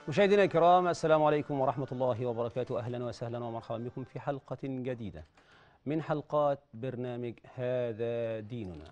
مشاهدينا الكرام السلام عليكم ورحمة الله وبركاته أهلا وسهلا ومرحبا بكم في حلقة جديدة من حلقات برنامج هذا ديننا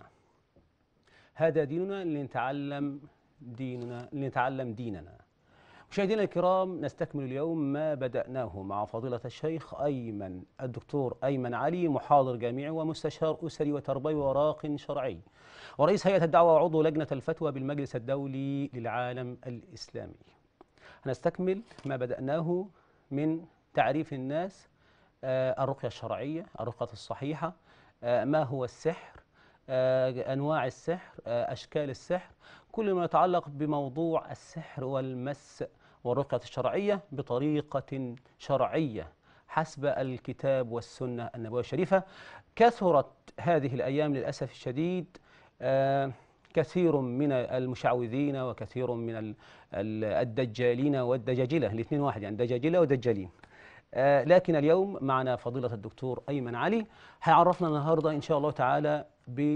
هذا ديننا لنتعلم ديننا لنتعلم ديننا مشاهدينا الكرام نستكمل اليوم ما بدأناه مع فضيلة الشيخ أيمن الدكتور أيمن علي محاضر جامعي ومستشار أسري وتربوي وراق شرعي ورئيس هيئة الدعوة وعضو لجنة الفتوى بالمجلس الدولي للعالم الإسلامي هنستكمل ما بدأناه من تعريف الناس آه، الرقية الشرعية الرقية الصحيحة آه، ما هو السحر آه، أنواع السحر آه، أشكال السحر كل ما يتعلق بموضوع السحر والمس والرقية الشرعية بطريقة شرعية حسب الكتاب والسنة النبوية الشريفة كثرت هذه الأيام للأسف الشديد آه، كثير من المشعوذين وكثير من ال- ال- الدجالين والدجاجلة الاثنين واحد يعني دجاجلة ودجالين آه، لكن اليوم معنا فضيلة الدكتور أيمن علي هيعرفنا النهاردة إن شاء الله تعالى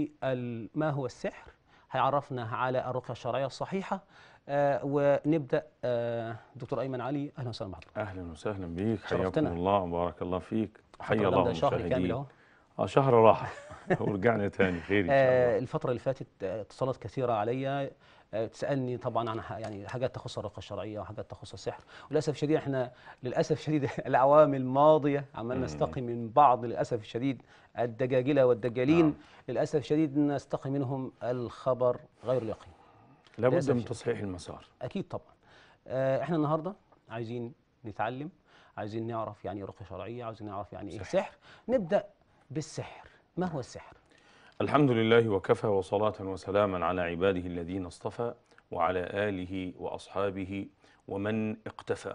بما هو السحر هيعرفنا على الرقية الشرعية الصحيحة آه، ونبدأ آه، دكتور أيمن علي أهلا وسهلا بحضرتك اهلا وسهلا بيك حياكم شرفتنا. الله وبارك الله فيك حيا الفترة الله ده شهر كامل المشاهدين أهو اه شهر راحه ورجعنا تاني خير ان شاء آه، الله الفترة اللي فاتت آه، اتصالات كثيرة عليا آه، تسألني طبعا عن ح- يعني حاجات تخص الرقية الشرعية وحاجات تخص السحر وللأسف الشديد احنا للأسف الشديد الأعوام الماضية عمال مم. نستقي من بعض للأسف الشديد الدجاجلة والدجالين نعم. للأسف الشديد نستقي منهم الخبر غير اليقين لابد للأسف من شديد. تصحيح المسار أكيد طبعا آه، احنا النهاردة عايزين نتعلم عايزين نعرف يعني ايه رقية شرعية عايزين نعرف يعني ايه سحر. سحر نبدأ بالسحر ما هو السحر؟ الحمد لله وكفى وصلاة وسلاما على عباده الذين اصطفى وعلى آله وأصحابه ومن اقتفى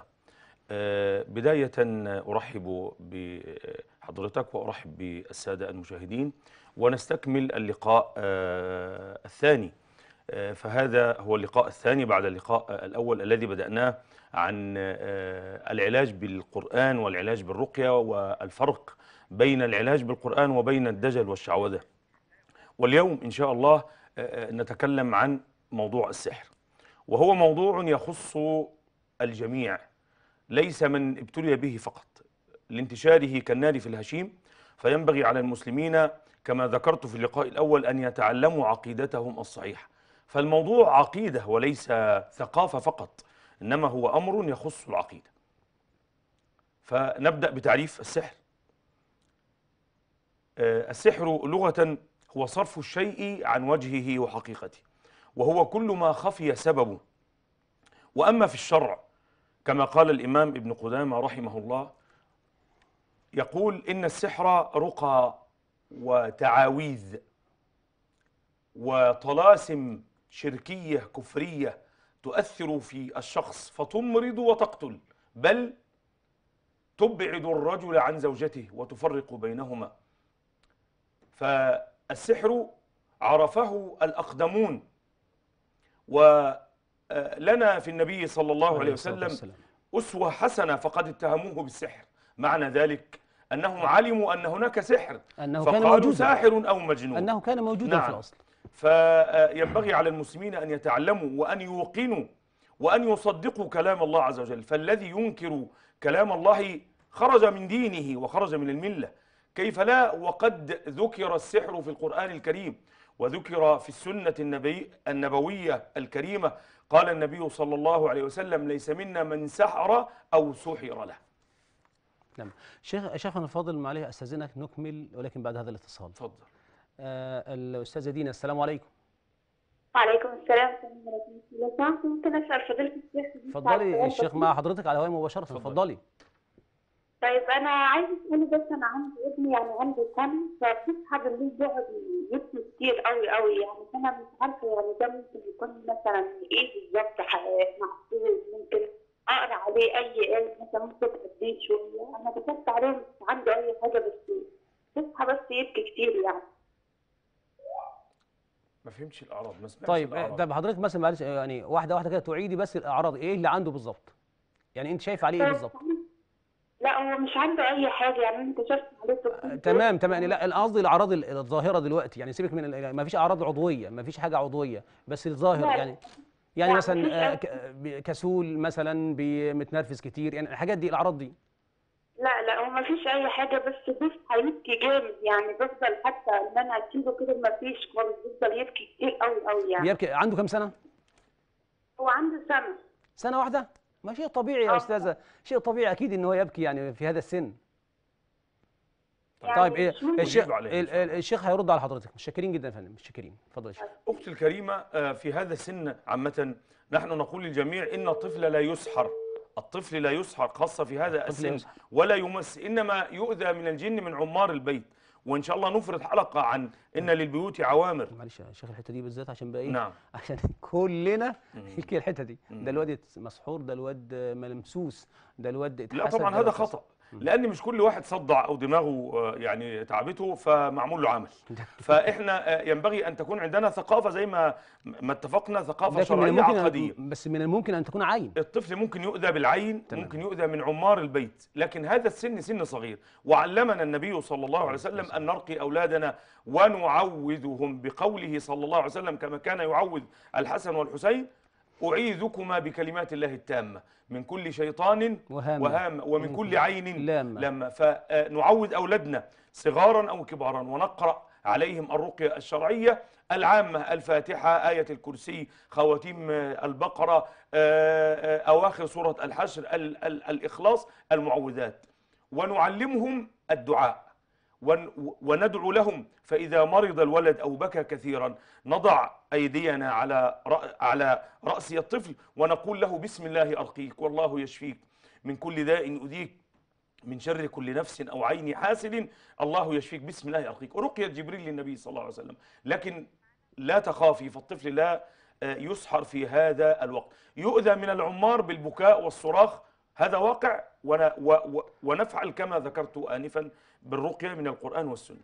آه، بداية أرحب بحضرتك وأرحب بالسادة المشاهدين ونستكمل اللقاء آه، الثاني آه، فهذا هو اللقاء الثاني بعد اللقاء آه، الأول الذي بدأناه عن آه، العلاج بالقرآن والعلاج بالرقية والفرق بين العلاج بالقرآن وبين الدجل والشعوذة واليوم إن شاء الله آه، آه، نتكلم عن موضوع السحر وهو موضوع يخص الجميع ليس من ابتلي به فقط لانتشاره كالنار في الهشيم فينبغي على المسلمين كما ذكرت في اللقاء الأول أن يتعلموا عقيدتهم الصحيحة فالموضوع عقيدة وليس ثقافة فقط إنما هو أمر يخص العقيدة فنبدأ بتعريف السحر آه، السحر لغة هو صرف الشيء عن وجهه وحقيقته وهو كل ما خفي سببه وأما في الشرع كما قال الإمام ابن قدامة رحمه الله يقول إن السحر رقى وتعاويذ وطلاسم شركية كفرية تؤثر في الشخص فتمرض وتقتل بل تبعد الرجل عن زوجته وتفرق بينهما فالسحر عرفه الأقدمون ولنا في النبي صلى الله عليه الصلاة وسلم والسلام. أسوة حسنة فقد اتهموه بالسحر معنى ذلك أنهم علموا أن هناك سحر أنه كان فقالوا موجودا ساحر أو مجنون أنه كان موجودا في نعم. الأصل فينبغي على المسلمين أن يتعلموا وأن يوقنوا وأن يصدقوا كلام الله عز وجل فالذي ينكر كلام الله خرج من دينه وخرج من الملة كيف لا وقد ذكر السحر في القرآن الكريم وذكر في السنة النبي النبوية الكريمة قال النبي صلى الله عليه وسلم ليس منا من سحر أو سحر له نعم شيخ شيخنا الفاضل معلش استاذنك نكمل ولكن بعد هذا الاتصال تفضل آه الاستاذه دينا السلام عليكم وعليكم السلام ورحمة الله وبركاته. لو سمحت ممكن أسأل فضيلة الشيخ بس على اتفضلي سؤال الشيخ بسيط؟ مع حضرتك على الهواء مباشره اتفضلي. اتفضلي طيب أنا عايزة أسأله بس أنا عندي ابني يعني عنده سنة فبتصحى بالليل بيقعد يبكي كتير قوي قوي يعني فأنا مش عارفة يعني ده ممكن يكون مثلا إيه بالظبط ح- محسوس ممكن أقرأ عليه أي آية مثلا ممكن تهديه شوية أنا كتبت عليه مش عنده أي حاجة بس بيصحى بس يبكي كتير يعني ما فهمتش الأعراض ما سمعتش طيب آه، الأعراض. طب حضرتك مثلا معلش آه، يعني واحده واحده كده تعيدي بس الاعراض ايه اللي عنده بالظبط يعني انت شايف عليه ايه بالظبط لا هو مش عنده أي حاجة يعني أنت شفت عليه آه، تقييم تمام تمام يعني لا القصد الاعراض ال- الظاهره دلوقتي يعني سيبك من ال- ما فيش اعراض عضويه ما فيش حاجه عضويه بس الظاهر لا. يعني يعني لا، مثلا مفيش آه، أي- ك- ب- كسول مثلا بي- متنرفز كتير يعني الحاجات دي الاعراض دي لا لا هو ما فيش اي حاجه بس بيصحى يبكي جامد يعني بفضل حتى ان انا اسيبه كده ما فيش خالص بيفضل يبكي كتير قوي قوي يعني بيبكي عنده كام سنه هو عنده سنه سنه واحده ما شيء طبيعي يا آه. استاذه شيء طبيعي اكيد ان هو يبكي يعني في هذا السن يعني طيب إيه مش ممكن. الشيخ أجيب عليه إن ال- شاء ال- الشيخ هيرد على حضرتك متشكرين جدا يا فندم متشكرين اتفضل يا شيخ أختي الكريمة آه، في هذا السن عامة نحن نقول للجميع إن الطفل لا يسحر الطفل لا يسحر خاصة في هذا لا السن يسحر. ولا يمس إنما يؤذى من الجن من عمار البيت وإن شاء الله نفرد حلقة عن إن للبيوت عوامر معلش يا شيخ الحته دي بالذات عشان بقى ايه نعم عشان كلنا يحكي الحته دي ده الواد مسحور ده الواد ملمسوس ده الواد لا اتحسد، طبعا ده هذا الواد خطأ لأن مش كل واحد صدع أو دماغه آه، يعني تعبته فمعمول له عمل فإحنا آه، ينبغي أن تكون عندنا ثقافة زي ما ما اتفقنا ثقافة لكن من شرعية الممكن عقدية أن بس من الممكن ان تكون عين الطفل ممكن يؤذى بالعين تمام. ممكن يؤذى من عمار البيت لكن هذا السن سن صغير وعلمنا النبي صلى الله عليه وسلم أن نرقي أولادنا ونعوذهم بقوله صلى الله عليه وسلم كما كان يعوذ الحسن والحسين أعيذكما بكلمات الله التامة من كل شيطان وهامة. وهام ومن كل عين لامة. لما فنعوذ أولادنا صغارا أو كبارا ونقرأ عليهم الرقية الشرعية العامة الفاتحة آية الكرسي خواتيم آه، البقرة آه، آه، أواخر سورة الحشر ال- ال- الإخلاص المعوذات ونعلمهم الدعاء ون- وندعو لهم فإذا مرض الولد أو بكى كثيرا نضع أيدينا على رأ- على رأس الطفل ونقول له بسم الله أرقيك والله يشفيك من كل داء يؤذيك من شر كل نفس أو عين حاسد الله يشفيك بسم الله أرقيك رقية جبريل للنبي صلى الله عليه وسلم لكن لا تخافي فالطفل لا آه، يسحر في هذا الوقت يؤذى من العمار بالبكاء والصراخ هذا واقع ون- و- و- ونفعل كما ذكرت آنفا بالرقية من القرآن والسنة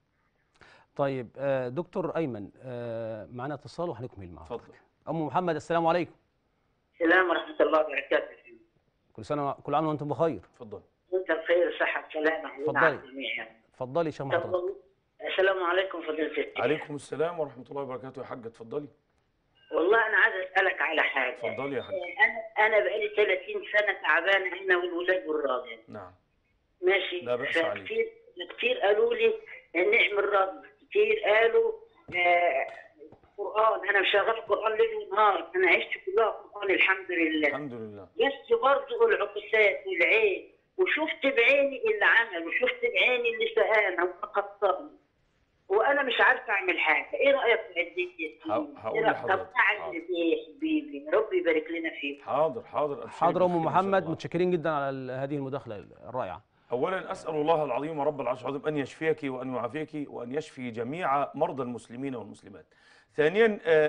طيب آه، دكتور ايمن آه، معنا اتصال وهنكمل معه اتفضل ام محمد السلام عليكم السلام ورحمة الله وبركاته كل سنه كل عام وانتم بخير اتفضل وانت بخير صحة وسلامة علينا اتفضلي. على الجميع يعني. اتفضلي يا شيخ حضرتك طب- السلام عليكم فضيلة الشيخ عليكم السلام ورحمة الله وبركاته يا حاج اتفضلي والله أنا عايز أسألك على حاجة اتفضلي يا حاج أنا أنا بقالي 30 سنة تعبانة أنا والولاد والراجل نعم ماشي لا بأس عليك. فكتير كتير قالوا لي نعمل رد كتير قالوا آه قرآن أنا مشغل قرآن ليل ونهار أنا عشت كلها قرآن الحمد لله الحمد لله بس برضه العقسات والعين وشفت بعيني اللي عمل وشفت بعيني اللي سقانا وقطعني وانا مش عارفه اعمل حاجه ايه رايك في عدتي ه- هقول إيه رأيك؟ لحضرتك. طب اعمل حاضر. ايه يا حبيبي ربي يبارك لنا فيك حاضر حاضر أبشري حاضر ام بالخير إن شاء محمد الله. متشكرين جدا على ال- هذه المداخله الرائعه أولا أسأل الله العظيم رب العرش العظيم أن يشفيك وأن يعافيك وأن يشفي جميع مرضى المسلمين والمسلمات ثانيا آه،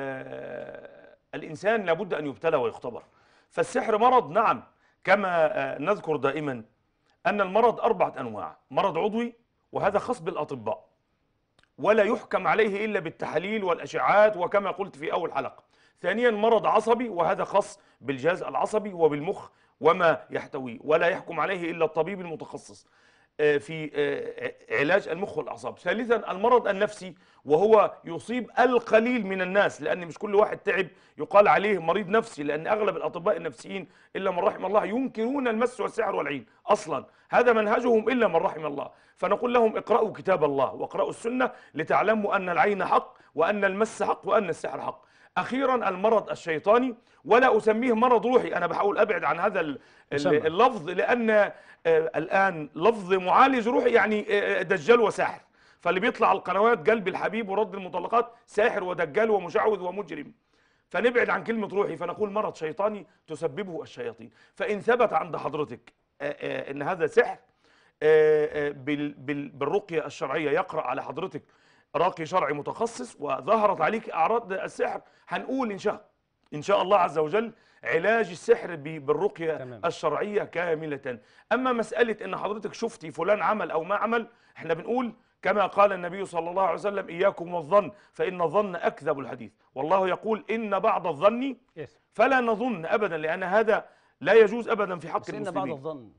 آه، الإنسان لابد أن يبتلى ويختبر فالسحر مرض نعم كما آه، نذكر دائما أن المرض أربعة أنواع مرض عضوي وهذا خاص بالأطباء ولا يحكم عليه إلا بالتحاليل والأشعات وكما قلت في أول حلقة ثانيا مرض عصبي وهذا خاص بالجهاز العصبي وبالمخ وما يحتويه ولا يحكم عليه إلا الطبيب المتخصص آه، في آه، علاج المخ والأعصاب ثالثا المرض النفسي وهو يصيب القليل من الناس لأن مش كل واحد تعب يقال عليه مريض نفسي لأن أغلب الأطباء النفسيين إلا من رحم الله ينكرون المس والسحر والعين أصلا هذا منهجهم إلا من رحم الله فنقول لهم اقرأوا كتاب الله واقرأوا السنة لتعلموا أن العين حق وأن المس حق وأن السحر حق أخيرا المرض الشيطاني ولا أسميه مرض روحي أنا بحاول أبعد عن هذا ال- ال- مسمى. اللفظ لأن آه، الآن لفظ معالج روحي يعني آه، دجال وساحر فاللي بيطلع على القنوات قلب الحبيب ورد المطلقات ساحر ودجال ومشعوذ ومجرم فنبعد عن كلمة روحي فنقول مرض شيطاني تسببه الشياطين فإن ثبت عند حضرتك آه، آه، أن هذا سحر آه، آه، بال- بال- بالرقية الشرعية يقرأ على حضرتك راقي شرعي متخصص وظهرت عليك أعراض السحر هنقول إن شاء إن شاء الله عز وجل علاج السحر ب- بالرقية تمام. الشرعية كاملة أما مسألة إن حضرتك شفتي فلان عمل أو ما عمل إحنا بنقول كما قال النبي صلى الله عليه وسلم إياكم والظن فإن الظن أكذب الحديث والله يقول إن بعض الظن يس فلا نظن أبدا لأن هذا لا يجوز أبدا في حق بس ان بعض المسلمين الظن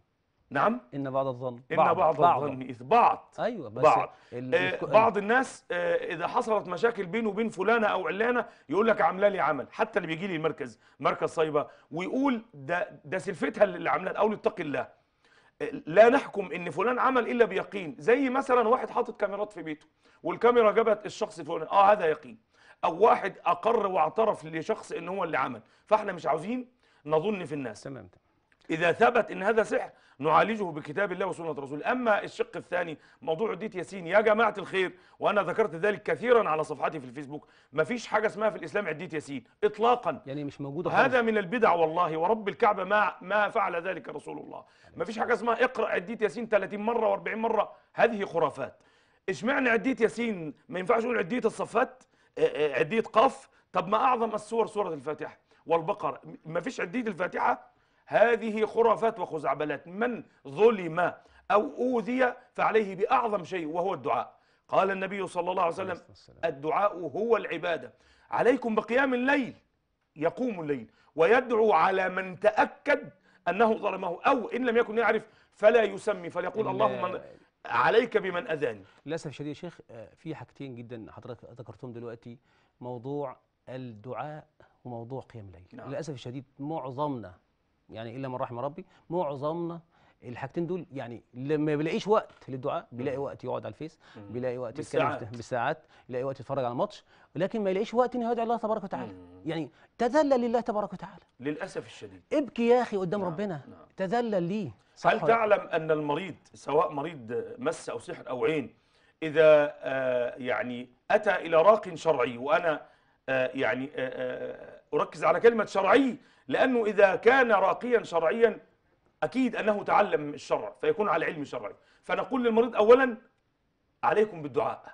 نعم ان بعض الظن ان بعض الظن اث بعض ايوه بس بعض. ال- آه، الك- بعض الناس آه، اذا حصلت مشاكل بينه وبين فلانه او علانه يقول لك عامله لي عمل حتى اللي بيجي لي المركز مركز صيبه ويقول ده ده سلفتها اللي عاملاه او اتقي الله آه، لا نحكم ان فلان عمل الا بيقين زي مثلا واحد حاطط كاميرات في بيته والكاميرا جابت الشخص الفلاني اه هذا يقين او واحد اقر واعترف لشخص ان هو اللي عمل فاحنا مش عاوزين نظن في الناس تمام تمام. إذا ثبت إن هذا سحر نعالجه بكتاب الله وسنة رسوله أما الشق الثاني موضوع ديت ياسين يا جماعة الخير وأنا ذكرت ذلك كثيرا على صفحتي في الفيسبوك ما فيش حاجة اسمها في الإسلام عديت ياسين إطلاقا يعني مش موجوده خالص. هذا من البدع والله ورب الكعبة ما ما فعل ذلك رسول الله ما فيش حاجة اسمها اقرأ عديت ياسين 30 مرة و40 مرة هذه خرافات اشمعنى عديت ياسين ما ينفعش نقول عديت الصفات آه، آه، عديت قاف طب ما أعظم السور سورة الفاتحة والبقرة ما فيش عديت الفاتحة هذه خرافات وخزعبلات من ظلم أو أوذي فعليه بأعظم شيء وهو الدعاء قال النبي صلى الله عليه وسلم الصلاة والسلام. الدعاء هو العبادة عليكم بقيام الليل يقوم الليل ويدعو على من تأكد أنه ظلمه أو إن لم يكن يعرف فلا يسمي فليقول ال- اللهم عليك بمن أذاني للاسف الشديد يا شيخ آه، في حاجتين جدا حضرتك ذكرتهم دلوقتي موضوع الدعاء وموضوع قيام الليل نعم. للاسف الشديد معظمنا يعني الا من رحم ربي معظمنا الحاجتين دول يعني لما بيلاقيش وقت للدعاء بيلاقي وقت يقعد على الفيس بيلاقي وقت يتكلم بالساعات. في- بالساعات يلاقي وقت يتفرج على الماتش ولكن ما يلاقيش وقت انه يدعو الله تبارك وتعالى مم. يعني تذلل لله تبارك وتعالى للأسف الشديد ابكي يا اخي قدام نعم، ربنا نعم. تذلل ليه صح هل ولا- تعلم أن المريض سواء مريض مس أو سحر أو عين إذا آه، يعني أتى إلى راق شرعي وأنا آه، يعني آه، آه، أركز على كلمة شرعي لأنه إذا كان راقيا شرعيا أكيد أنه تعلم الشرع فيكون على علم شرعي فنقول للمريض أولا عليكم بالدعاء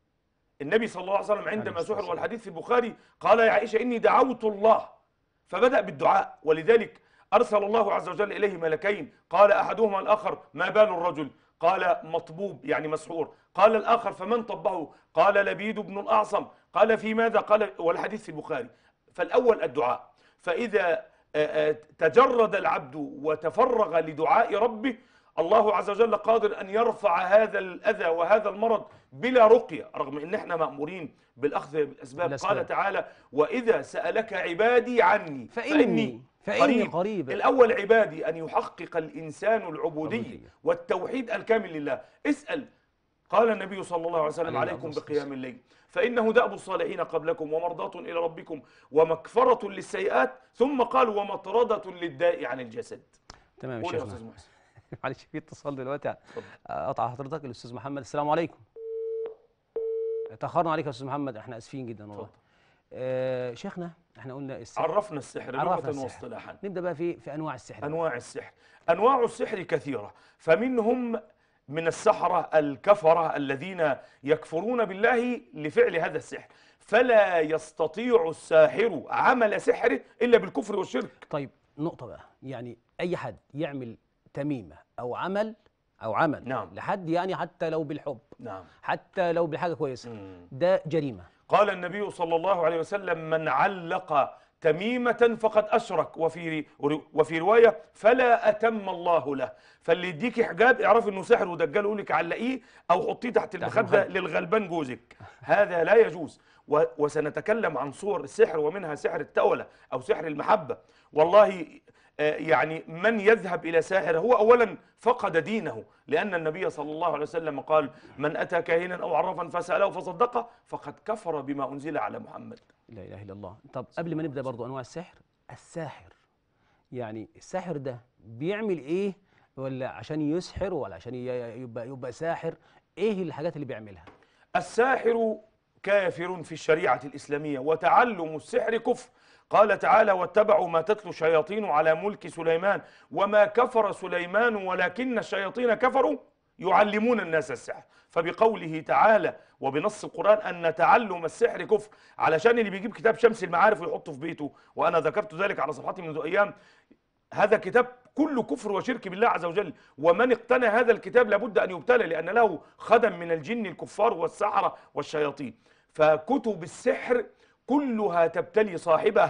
النبي صلى الله عليه وسلم عندما عليه الصلاة سحر والسلام. والحديث في البخاري قال يا عائشة إني دعوت الله فبدأ بالدعاء ولذلك أرسل الله عز وجل إليه ملكين قال أحدهما الآخر ما بال الرجل قال مطبوب يعني مسحور قال الآخر فمن طبه قال لبيد بن الأعصم قال في ماذا قال والحديث في البخاري فالأول الدعاء فإذا آه، آه، تجرد العبد وتفرغ لدعاء ربه الله عز وجل قادر أن يرفع هذا الأذى وهذا المرض بلا رقية رغم أن احنا مأمورين بالأخذ بالأسباب بالأسباب. قال تعالى وإذا سألك عبادي عني فإني فإني قريب الأول عبادي أن يحقق الإنسان العبودية عبودية. والتوحيد الكامل لله اسأل قال النبي صلى الله عليه وسلم عليه عليكم الصلاة بقيام الليل فإنه دأب الصالحين قبلكم ومرضاة إلى ربكم ومكفرة للسيئات ثم قال ومطردة للداء عن الجسد تمام يا قول يا شيخنا أستاذ محسن معلش في اتصال دلوقتي اتفضل. اقطع حضرتك الاستاذ محمد السلام عليكم تاخرنا عليك يا استاذ محمد احنا اسفين جدا والله اتفضل. آه شيخنا احنا قلنا السحر عرفنا السحر عرفنا لغة السحر. واصطلاحا نبدا بقى في في انواع السحر أنواع السحر أنواع السحر كثيرة فمنهم من السحرة الكفرة الذين يكفرون بالله لفعل هذا السحر فلا يستطيع الساحر عمل سحره إلا بالكفر والشرك طيب نقطه بقى يعني اي حد يعمل تميمه او عمل او عمل نعم. لحد يعني حتى لو بالحب نعم حتى لو بحاجه كويسه مم. ده جريمه قال النبي صلى الله عليه وسلم من علق تميمة فقد أشرك وفي وفي رواية فلا أتم الله له فاللي يديكي حجاب اعرف انه سحر ودجال يقول لك علقيه او حطيه تحت المخدة المخدة. للغلبان جوزك هذا لا يجوز و- وسنتكلم عن صور السحر ومنها سحر التولة أو سحر المحبة والله آه، يعني من يذهب إلى ساحر هو أولا فقد دينه لأن النبي صلى الله عليه وسلم قال من أتى كاهنا أو عرفا فسأله فصدقه فقد كفر بما أنزل على محمد لا اله الا الله طب قبل ما نبدا برضو انواع السحر الساحر يعني الساحر ده بيعمل ايه ولا عشان يسحر ولا عشان ي- يبقى يبقى ساحر ايه الحاجات اللي بيعملها الساحر كافر في الشريعة الإسلامية وتعلم السحر كفر قال تعالى واتبعوا ما تتلو الشياطين على ملك سليمان وما كفر سليمان ولكن الشياطين كفروا يعلمون الناس السحر فبقوله تعالى وبنص القرآن أن تعلم السحر كفر علشان اللي بيجيب كتاب شمس المعارف ويحطه في بيته وأنا ذكرت ذلك على صفحتي منذ أيام هذا كتاب كله كفر وشرك بالله عز وجل ومن اقتنى هذا الكتاب لابد أن يبتلى لأن له خدم من الجن الكفار والسحرة والشياطين فكتب السحر كلها تبتلي صاحبها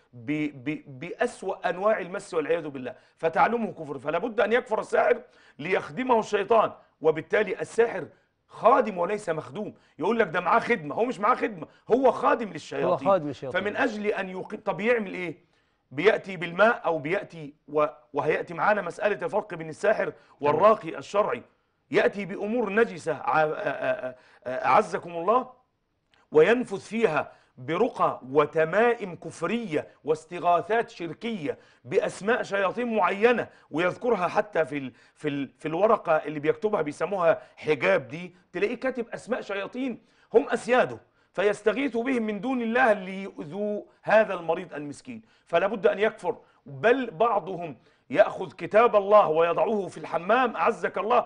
ب ب بأسوأ أنواع المس والعياذ بالله فتعلمه كفر فلا بد أن يكفر الساحر ليخدمه الشيطان وبالتالي الساحر خادم وليس مخدوم يقول لك ده معاه خدمة هو مش معاه خدمة هو خادم للشياطين هو خادم الشياطين فمن أجل أن يقيم طب يعمل إيه بيأتي بالماء أو بيأتي و... وهيأتي معانا مسألة الفرق بين الساحر والراقي الشرعي يأتي بأمور نجسة ع- آ- آ- آ- أعزكم الله وينفذ فيها برقى وتمائم كفرية واستغاثات شركية بأسماء شياطين معينة ويذكرها حتى في ال في ال في الورقة اللي بيكتبها بيسموها حجاب دي تلاقيه كاتب أسماء شياطين هم أسياده فيستغيث بهم من دون الله ليؤذوا هذا المريض المسكين فلا بد أن يكفر بل بعضهم يأخذ كتاب الله ويضعه في الحمام أعزك الله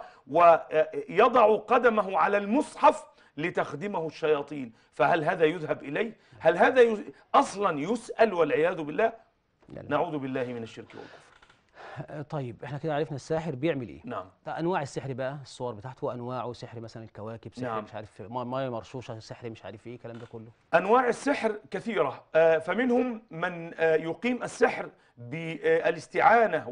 ويضع قدمه على المصحف لتخدمه الشياطين فهل هذا يذهب إليه؟ هل هذا يز... أصلا يسأل والعياذ بالله؟ لا لا. نعوذ بالله من الشرك والكفر آه، طيب احنا كده عرفنا الساحر بيعمل ايه نعم طيب انواع السحر بقى الصور بتاعته وانواعه سحر مثلا الكواكب سحر نعم. مش عارف ما- ميه مرشوشه سحر مش عارف ايه الكلام ده كله أنواع السحر كثيرة آه، فمنهم من آه، يقيم السحر بالاستعانة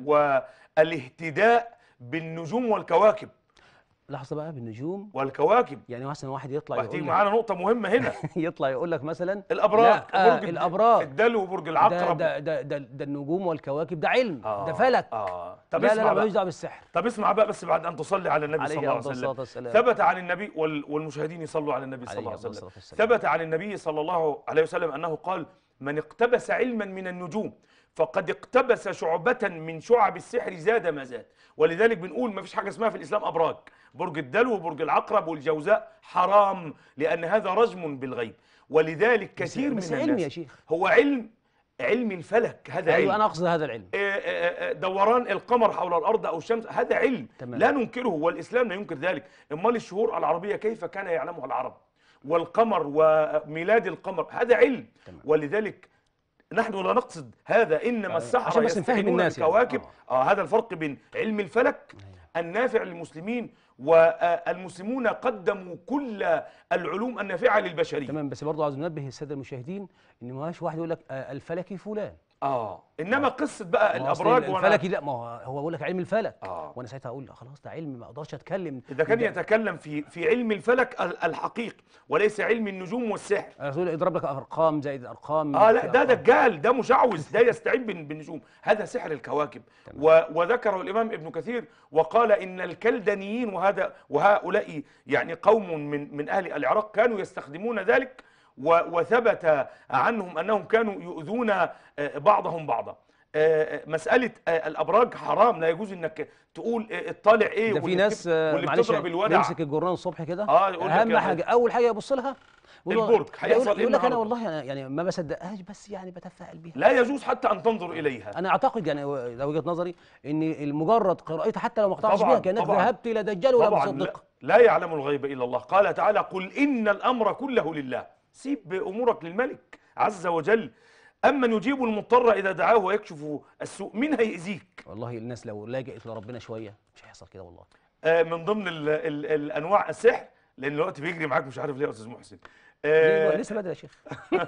والاهتداء بالنجوم والكواكب لحظه بقى بالنجوم والكواكب يعني مثلا واحد يطلع وهتيجي يقول لك معانا نقطة مهمة هنا يطلع يقول لك مثلا الأبراج لا، آه برج الابراج الدلو وبرج ده العقرب ده ده ده, ده النجوم والكواكب ده علم آه، ده فلك آه. طب لا لا اسمع لا بقى. ملوش دعوه بالسحر طب اسمع بقى بس بعد أن تصلي على النبي صلى عليه الله عليه افضل وسلم الصلاه والسلام ثبت عن النبي وال- والمشاهدين يصلوا على النبي صلى الله عليه عليه أفضل وسلم الصلاة والسلام. ثبت عن النبي صلى الله عليه وسلم أنه قال من اقتبس علما من النجوم فقد اقتبس شعبة من شعب السحر زاد ما زاد ولذلك بنقول ما فيش حاجة اسمها في الإسلام أبراج برج الدلو وبرج العقرب والجوزاء حرام لأن هذا رجم بالغيب ولذلك كثير بس من علم الناس يا شيخ هو علم علم الفلك هذا علم ايوه انا اقصد هذا العلم آه، آه، آه، دوران القمر حول الارض او الشمس هذا علم تمام. لا ننكره والاسلام لا ينكر ذلك امال الشهور العربيه كيف كان يعلمها العرب والقمر وميلاد القمر هذا علم تمام. ولذلك نحن لا نقصد هذا انما آه، السحره عشان بس نفهم يستعينون الناس يعني. بالكواكب آه. آه هذا الفرق بين علم الفلك النافع للمسلمين والمسلمون قدموا كل العلوم النافعه للبشريه تمام بس برضه عاوز ننبه الساده المشاهدين ان ما فيش واحد يقول لك آه، الفلكي فلان اه انما قصه بقى ما هو أصل الابراج وأنا- الفلكي لا ما هو هو بيقول لك علم الفلك آه. وانا ساعتها اقول لا خلاص ده علم ما اقدرش اتكلم إذا كان ده- يتكلم في في علم الفلك ال- الحقيقي وليس علم النجوم والسحر الرسول يضرب لك ارقام زائد ارقام اه لا في ده أرقام. دجال ده مشعوذ ده يستعين بال- بالنجوم هذا سحر الكواكب و وذكره الامام ابن كثير وقال ان الكلدانيين وهذا وهؤلاء يعني قوم من من اهل العراق كانوا يستخدمون ذلك و وثبت عنهم انهم كانوا يؤذون آه، بعضهم بعضا آه، آه، مسألة آه، الأبراج حرام لا يجوز إنك تقول آه، الطالع إيه ده في واللي ناس بتب- آه، واللي معلش بتضرب الودع يمسك الجورنال الصبح كده آه، يقول لك اهم يا- حاجه اول حاجه يبص لها يقول له- البرج، هيحصل يقول, إيه يقول لك انا النهاردة؟ والله أنا يعني ما بصدقهاش بس يعني بتفائل بيها لا يجوز حتى أن تنظر إليها انا اعتقد يعني ده وجهه نظري ان المجرد قراءتها حتى لو ما اقتنعتش طبعاً، بيها كانك طبعاً. ذهبت الى دجال ولا طبعا لا, مصدق لا يعلم الغيب الا الله قال تعالى قل ان الامر كله لله سيب امورك للملك عز وجل اما يجيب المضطر اذا دعاه ويكشف السوء مين هيأذيك والله الناس لو لجأت لربنا شويه مش هيحصل كده والله آه من ضمن ال ال الانواع السحر لان الوقت بيجري معاك مش عارف ليه يا استاذ محسن ليه- آه لسه بدري يا شيخ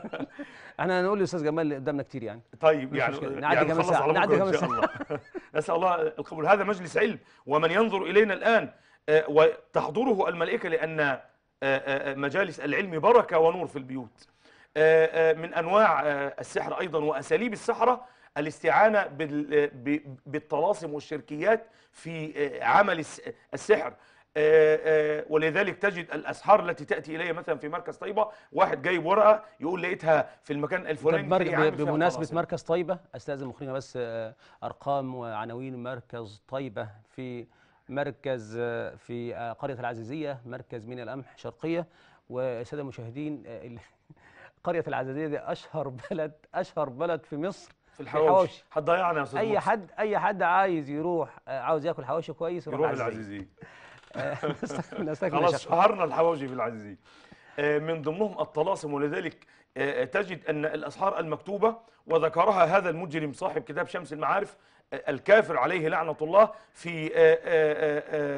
احنا هنقول للاستاذ جمال اللي قدامنا كتير يعني طيب مش يعني مشكلة. نعدي يعني كمان نخلص ساعة، على نعدي بكرة إن كمان شاء الله نسأل الله القبول هذا مجلس علم ومن ينظر إلينا الآن آه، وتحضره الملائكة لأن آه، آه، مجالس العلم بركة ونور في البيوت آه، آه، من أنواع آه، السحر أيضا وأساليب السحرة الاستعانة بال- ب- بالطلاسم والشركيات في آه، عمل الس- السحر آه، آه، ولذلك تجد الاسحار التي تاتي الي مثلا في مركز طيبه واحد جايب ورقه يقول لقيتها في المكان طب الفلاني مر- تلاقيه عامل فيها بمناسبه طلاسم. مركز طيبه استاذن مخرجنا بس آه، ارقام وعناوين مركز طيبه في مركز آه، في آه، قريه العزيزيه مركز من القمح شرقيه والساده المشاهدين آه، ال- قريه العزيزيه دي اشهر بلد اشهر بلد في مصر في الحواوشي هتضيعنا يا استاذ اي محسن. حد اي حد عايز يروح آه، عاوز ياكل حواوشي كويس يروح العزيزية. العزيزي آه، نستكمل- نستكمل يا خلاص شيخ. شهرنا الحواوشي في العزيزي آه، من ضمنهم الطلاسم ولذلك آه، تجد ان الاسحار المكتوبه وذكرها هذا المجرم صاحب كتاب شمس المعارف آه، الكافر عليه لعنه الله في آه، آه،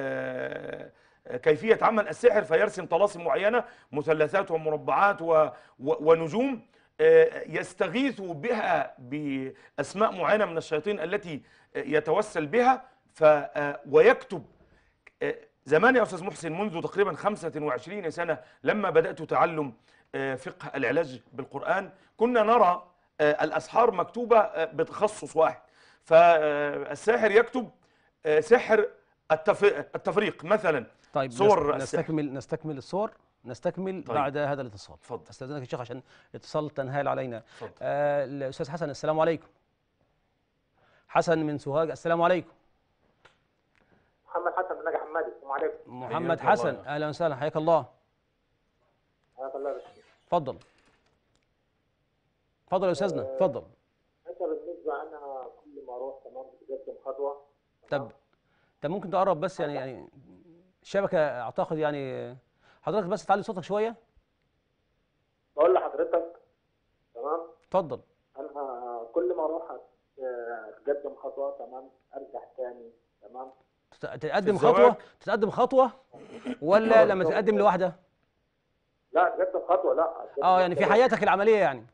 آه، آه، كيفيه عمل السحر فيرسم طلاسم معينه مثلثات ومربعات و- و- ونجوم آه، يستغيث بها باسماء معينه من الشياطين التي آه، يتوسل بها ف آه، ويكتب آه، زمان يا استاذ محسن منذ تقريبا 25 سنه لما بدات تعلم آه، فقه العلاج بالقران كنا نرى آه، الاسحار مكتوبه آه، بتخصص واحد فالساحر يكتب آه، سحر التف- التفريق مثلا طيب صور نست- السحر. نستكمل نستكمل الصور نستكمل طيب. بعد هذا الاتصال اتفضل. استاذنك يا شيخ عشان الاتصال تنهال علينا اتفضل. آه الاستاذ حسن السلام عليكم حسن من سوهاج السلام عليكم محمد حسن بن ناجي حمادي السلام عليكم محمد حياك حسن الله. اهلا وسهلا حياك الله حياك الله يا باشا اتفضل اتفضل يا استاذنا اتفضل انت بالنسبه انا كل ما اروح تمام بتقدم خطوه طب طب ممكن تقرب بس يعني يعني الشبكه اعتقد يعني حضرتك بس تعلي صوتك شويه بقول لحضرتك تمام اتفضل انا كل ما اروح اتقدم خطوه تمام ارجع تاني تمام تت- تتقدم الزواج؟ خطوه تتقدم خطوه ولا لما تتقدم لوحده لا اتقدم خطوه لا أتقدم اه يعني في خطوة. حياتك العمليه يعني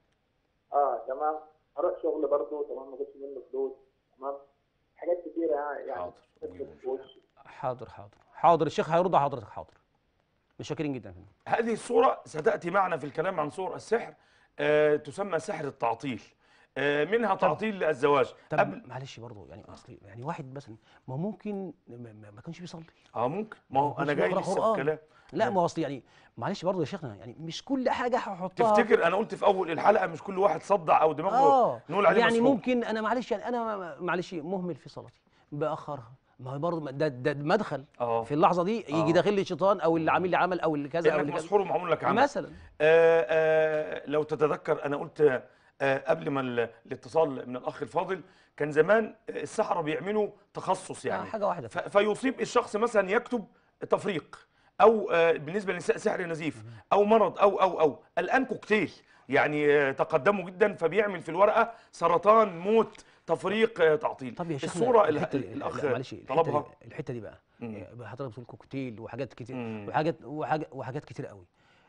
اه تمام اروح شغل برضه تمام ما جبتش منه فلوس تمام حاجات كتيره يعني يعني حاضر. تكتب في وشي. حاضر حاضر حاضر الشيخ هيرد على حضرتك حاضر متشكرين جدا يا فندم. هذه الصورة ستأتي معنا في الكلام عن صور السحر آه، تسمى سحر التعطيل آه، منها تعطيل الزواج طب قبل معلش برضه يعني اصل يعني واحد مثلا ما ممكن ما, ما- ما كانش بيصلي اه ممكن ما هو انا ممكن جاي يقرأ لسه قرآن. الكلام لا ما هو اصل يعني معلش برضه يا شيخنا يعني مش كل حاجه هحطها تفتكر انا قلت في اول الحلقه مش كل واحد صدع او دماغه اه نقول عليه يعني مسحور. ممكن انا معلش يعني انا ما- ما- معلش مهمل في صلاتي باخرها ما هو برضه ده ده مدخل اه في اللحظه دي يجي آه. داخل لي شيطان او اللي عامل لي عمل او اللي كذا او لانك اللي كذا مسحور ومعمول لك عمل مثلا آه، آه، لو تتذكر انا قلت آه، قبل ما ال- الاتصال من الاخ الفاضل كان زمان السحرة بيعملوا تخصص يعني يعني حاجه واحده ف- فيصيب الشخص مثلا يكتب تفريق او آه، بالنسبه للنساء سحر نزيف او مرض او او او الان كوكتيل يعني آه، تقدموا جدا فبيعمل في الورقه سرطان موت تفريق آه، تعطيل طب يا شيخنا الصوره ال- الحته دي الاخ لا معلش الحته طلبها دي الحته دي بقى مم. يعني حضرتك بتقول كوكتيل وحاجات كتير مم. وحاجات وحاجات وحاجات كتير قوي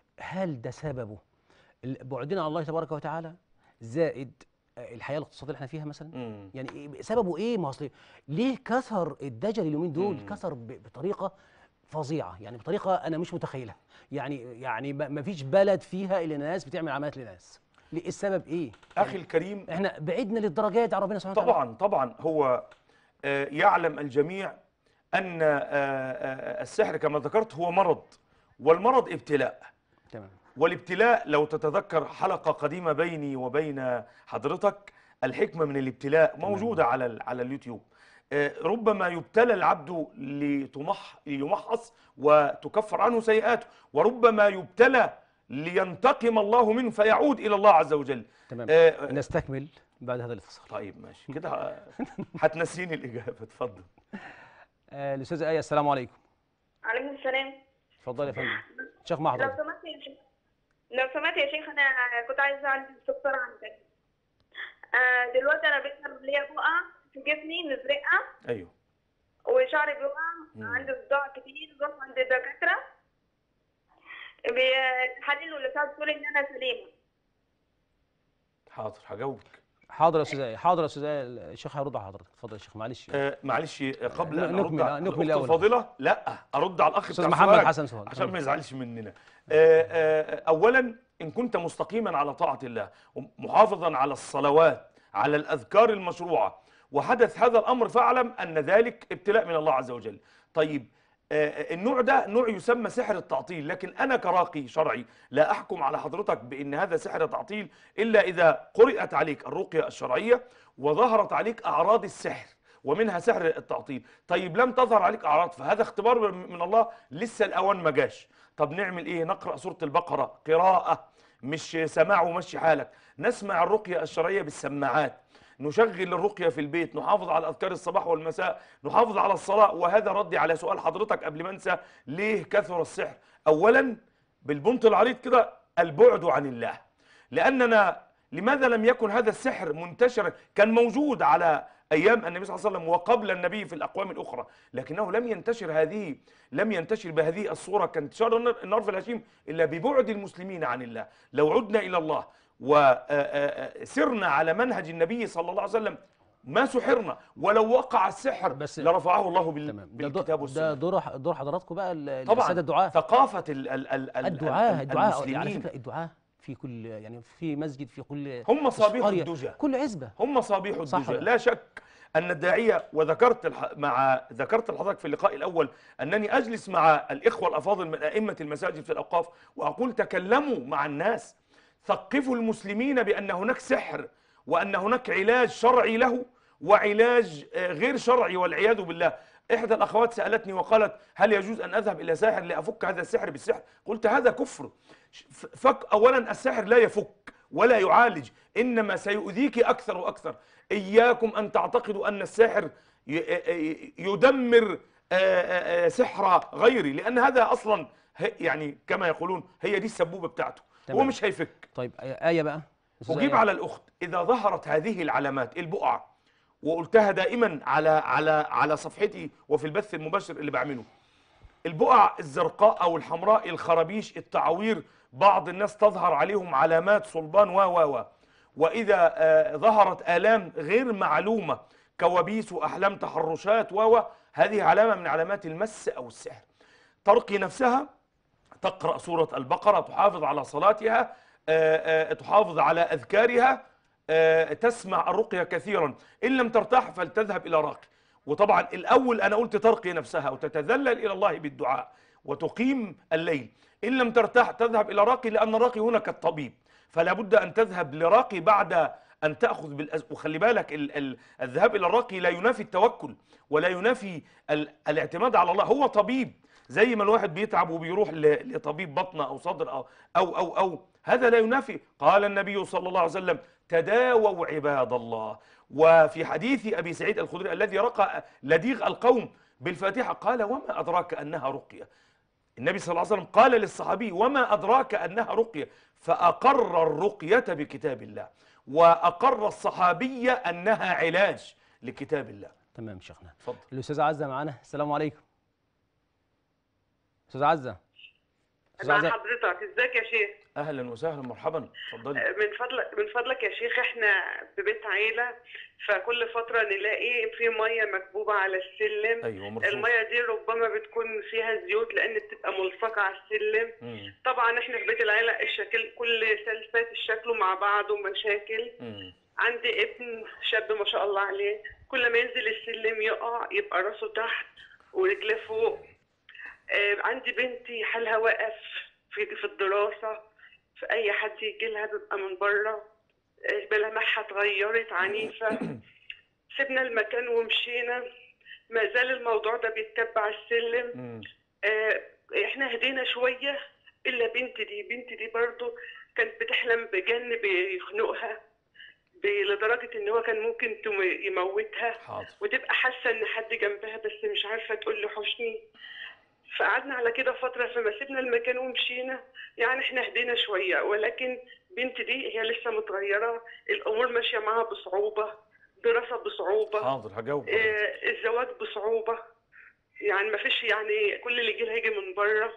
هل ده سببه ال- بعدنا عن الله تبارك وتعالى زائد آه، الحياه الاقتصاديه اللي احنا فيها مثلا مم. يعني إيه- سببه ايه ما اصل ليه كثر الدجل اليومين دول مم. كثر ب- بطريقه فظيعه يعني بطريقه انا مش متخيلها يعني يعني ما فيش بلد فيها الا ناس بتعمل عمليات لناس ليه السبب ايه اخي الكريم احنا بعدنا للدرجات دي عن ربنا سبحانه وتعالى طبعا طبعا هو آه، يعلم الجميع ان آه، آه، السحر كما ذكرت هو مرض والمرض ابتلاء تمام والابتلاء لو تتذكر حلقة قديمة بيني وبين حضرتك الحكمة من الابتلاء موجودة على ال- على اليوتيوب آه، ربما يبتلى العبد لتمح ليمحص وتكفر عنه سيئاته وربما يبتلى لينتقم الله منه فيعود إلى الله عز وجل تمام آه، نستكمل بعد هذا الاتصال طيب ماشي كده ه- هتنسيني الإجابة اتفضل آه، الاستاذه ايه السلام عليكم عليكم السلام اتفضل يا فندم شيخ مع لو حضرتك سمحت يا شيخ لو سمحت يا شيخ انا كنت عايزه اعرف استفسار عندك آه دلوقتي انا بيظهر ليا بقع في جسمي مزرقه أيوه وشعري بيقع مم. عندي صداع كتير بروح عند الدكاتره بيحللوا اللي فات بتقول ان انا سليمه حاضر هجاوبك حاضر يا استاذه ايه حاضر يا استاذه ايه الشيخ هيرد على حضرتك اتفضل يا شيخ معلش آه، معلش آه، قبل ن- أن نكمل، أرد آه، على نكمل الأخت الأول. الفاضلة لا أرد على الأخ استاذ بتاع محمد سؤالك. حسن سؤال عشان ما يزعلش مننا آه، آه، اولا ان كنت مستقيما على طاعه الله محافظا على الصلوات على الاذكار المشروعه وحدث هذا الامر فاعلم ان ذلك ابتلاء من الله عز وجل طيب آه، النوع ده نوع يسمى سحر التعطيل لكن انا كراقي شرعي لا احكم على حضرتك بان هذا سحر تعطيل الا اذا قرات عليك الرقيه الشرعيه وظهرت عليك اعراض السحر ومنها سحر التعطيل طيب لم تظهر عليك اعراض فهذا اختبار من الله لسه الاوان ما جاش طب نعمل ايه نقرا سوره البقره قراءه مش سماع ومشي حالك نسمع الرقيه الشرعيه بالسماعات نشغل الرقيه في البيت نحافظ على اذكار الصباح والمساء نحافظ على الصلاه وهذا ردي على سؤال حضرتك قبل ما انسى ليه كثر السحر اولا بالبنط العريض كده البعد عن الله لاننا لماذا لم يكن هذا السحر منتشرا كان موجود على ايام النبي صلى الله عليه وسلم وقبل النبي في الاقوام الاخرى لكنه لم ينتشر هذه لم ينتشر بهذه الصوره كانتشار النار النار في الهشيم الا ببعد المسلمين عن الله لو عدنا الى الله وسرنا على منهج النبي صلى الله عليه وسلم ما سحرنا ولو وقع السحر بس- لرفعه الله بال- تمام ده بالكتاب دور ده والسنه دور دور حضراتكم بقى ال- طبعا الساده الدعاه ثقافه ال ال ال ال الدعاه ال- الدعاه على المسلمين فكره الدعاه في كل يعني في مسجد في كل هم صابيح قرية، الدجى كل عزبه هم صابيح صح الدجى ولا؟ لا شك ان الداعيه وذكرت الح... مع ذكرت لحضرتك في اللقاء الاول انني اجلس مع الاخوه الافاضل من ائمه المساجد في الاوقاف واقول تكلموا مع الناس ثقفوا المسلمين بان هناك سحر وان هناك علاج شرعي له وعلاج آه، غير شرعي والعياذ بالله احدى الاخوات سالتني وقالت هل يجوز ان اذهب الى ساحر لافك هذا السحر بالسحر قلت هذا كفر ف- فك اولا السحر لا يفك ولا يعالج انما سيؤذيك اكثر واكثر اياكم ان تعتقدوا ان الساحر ي- ي- يدمر آه، آه، آه، سحر غيري لان هذا اصلا هي- يعني كما يقولون هي دي السبوبه بتاعته هو تمام. مش هيفك طيب ايه بقى أستاذة أجيب آية. على الأخت إذا ظهرت هذه العلامات البقع وقلتها دائما على على على صفحتي وفي البث المباشر اللي بعمله البقع الزرقاء أو الحمراء الخرابيش التعوير بعض الناس تظهر عليهم علامات صلبان و و و وإذا آه، ظهرت آلام غير معلومة كوابيس وأحلام تحرشات و و هذه علامة من علامات المس أو السحر ترقي نفسها تقرأ سورة البقرة تحافظ على صلاتها آه، آه، تحافظ على أذكارها آه، تسمع الرقية كثيرا إن لم ترتاح فلتذهب إلى راقي وطبعا الأول أنا قلت ترقي نفسها وتتذلل إلى الله بالدعاء وتقيم الليل إن لم ترتاح تذهب إلى راقي لأن الراقي هنا كالطبيب فلا بد أن تذهب لراقي بعد أن تأخذ بالأز... وخلي بالك ال... ال... الذهاب إلى الراقي لا ينافي التوكل ولا ينافي ال... الاعتماد على الله هو طبيب زي ما الواحد بيتعب وبيروح ل... لطبيب بطنه أو صدر أو أو أو, أو. هذا لا ينافي قال النبي صلى الله عليه وسلم تداووا عباد الله وفي حديث أبي سعيد الخدري الذي رقى لديغ القوم بالفاتحة قال وما أدراك أنها رقية النبي صلى الله عليه وسلم قال للصحابي وما أدراك أنها رقية فأقر الرقية بكتاب الله وأقر الصحابية أنها علاج لكتاب الله تمام شيخنا اتفضل الاستاذه عزه معانا السلام عليكم استاذه عزه استاذه مع عزه حضرتك ازيك يا شيخ أهلا وسهلا مرحبا اتفضلي من فضلك من فضلك يا شيخ احنا في بيت عيله فكل فتره نلاقي في ميه مكبوبه على السلم أيوة مرصوص الميه دي ربما بتكون فيها زيوت لان بتبقى ملصقه على السلم مم. طبعا احنا في بيت العيله الشكل كل سلسات الشكل مع بعض ومشاكل مم. عندي ابن شاب ما شاء الله عليه كل ما ينزل السلم يقع يبقى راسه تحت ورجليه فوق آه، عندي بنتي حالها واقف في في الدراسة في أي حد يجي لها بيبقى من بره آه، ملامحها اتغيرت عنيفة سيبنا المكان ومشينا ما زال الموضوع ده بيتبع السلم مم. آه، احنا هدينا شوية إلا بنت دي بنت دي برضو كانت بتحلم بجن بيخنقها ب- لدرجة إن هو كان ممكن تم- يموتها حاضر وتبقى حاسة إن حد جنبها بس مش عارفة تقول له حشني فقعدنا على كده فترة فما سيبنا المكان ومشينا يعني احنا هدينا شوية ولكن بنت دي هي لسه متغيرة الأمور ماشية معاها بصعوبة دراسة بصعوبة حاضر هجاوب حضرتك. آه، الزواج بصعوبة يعني ما فيش يعني كل اللي يجي لها يجي من بره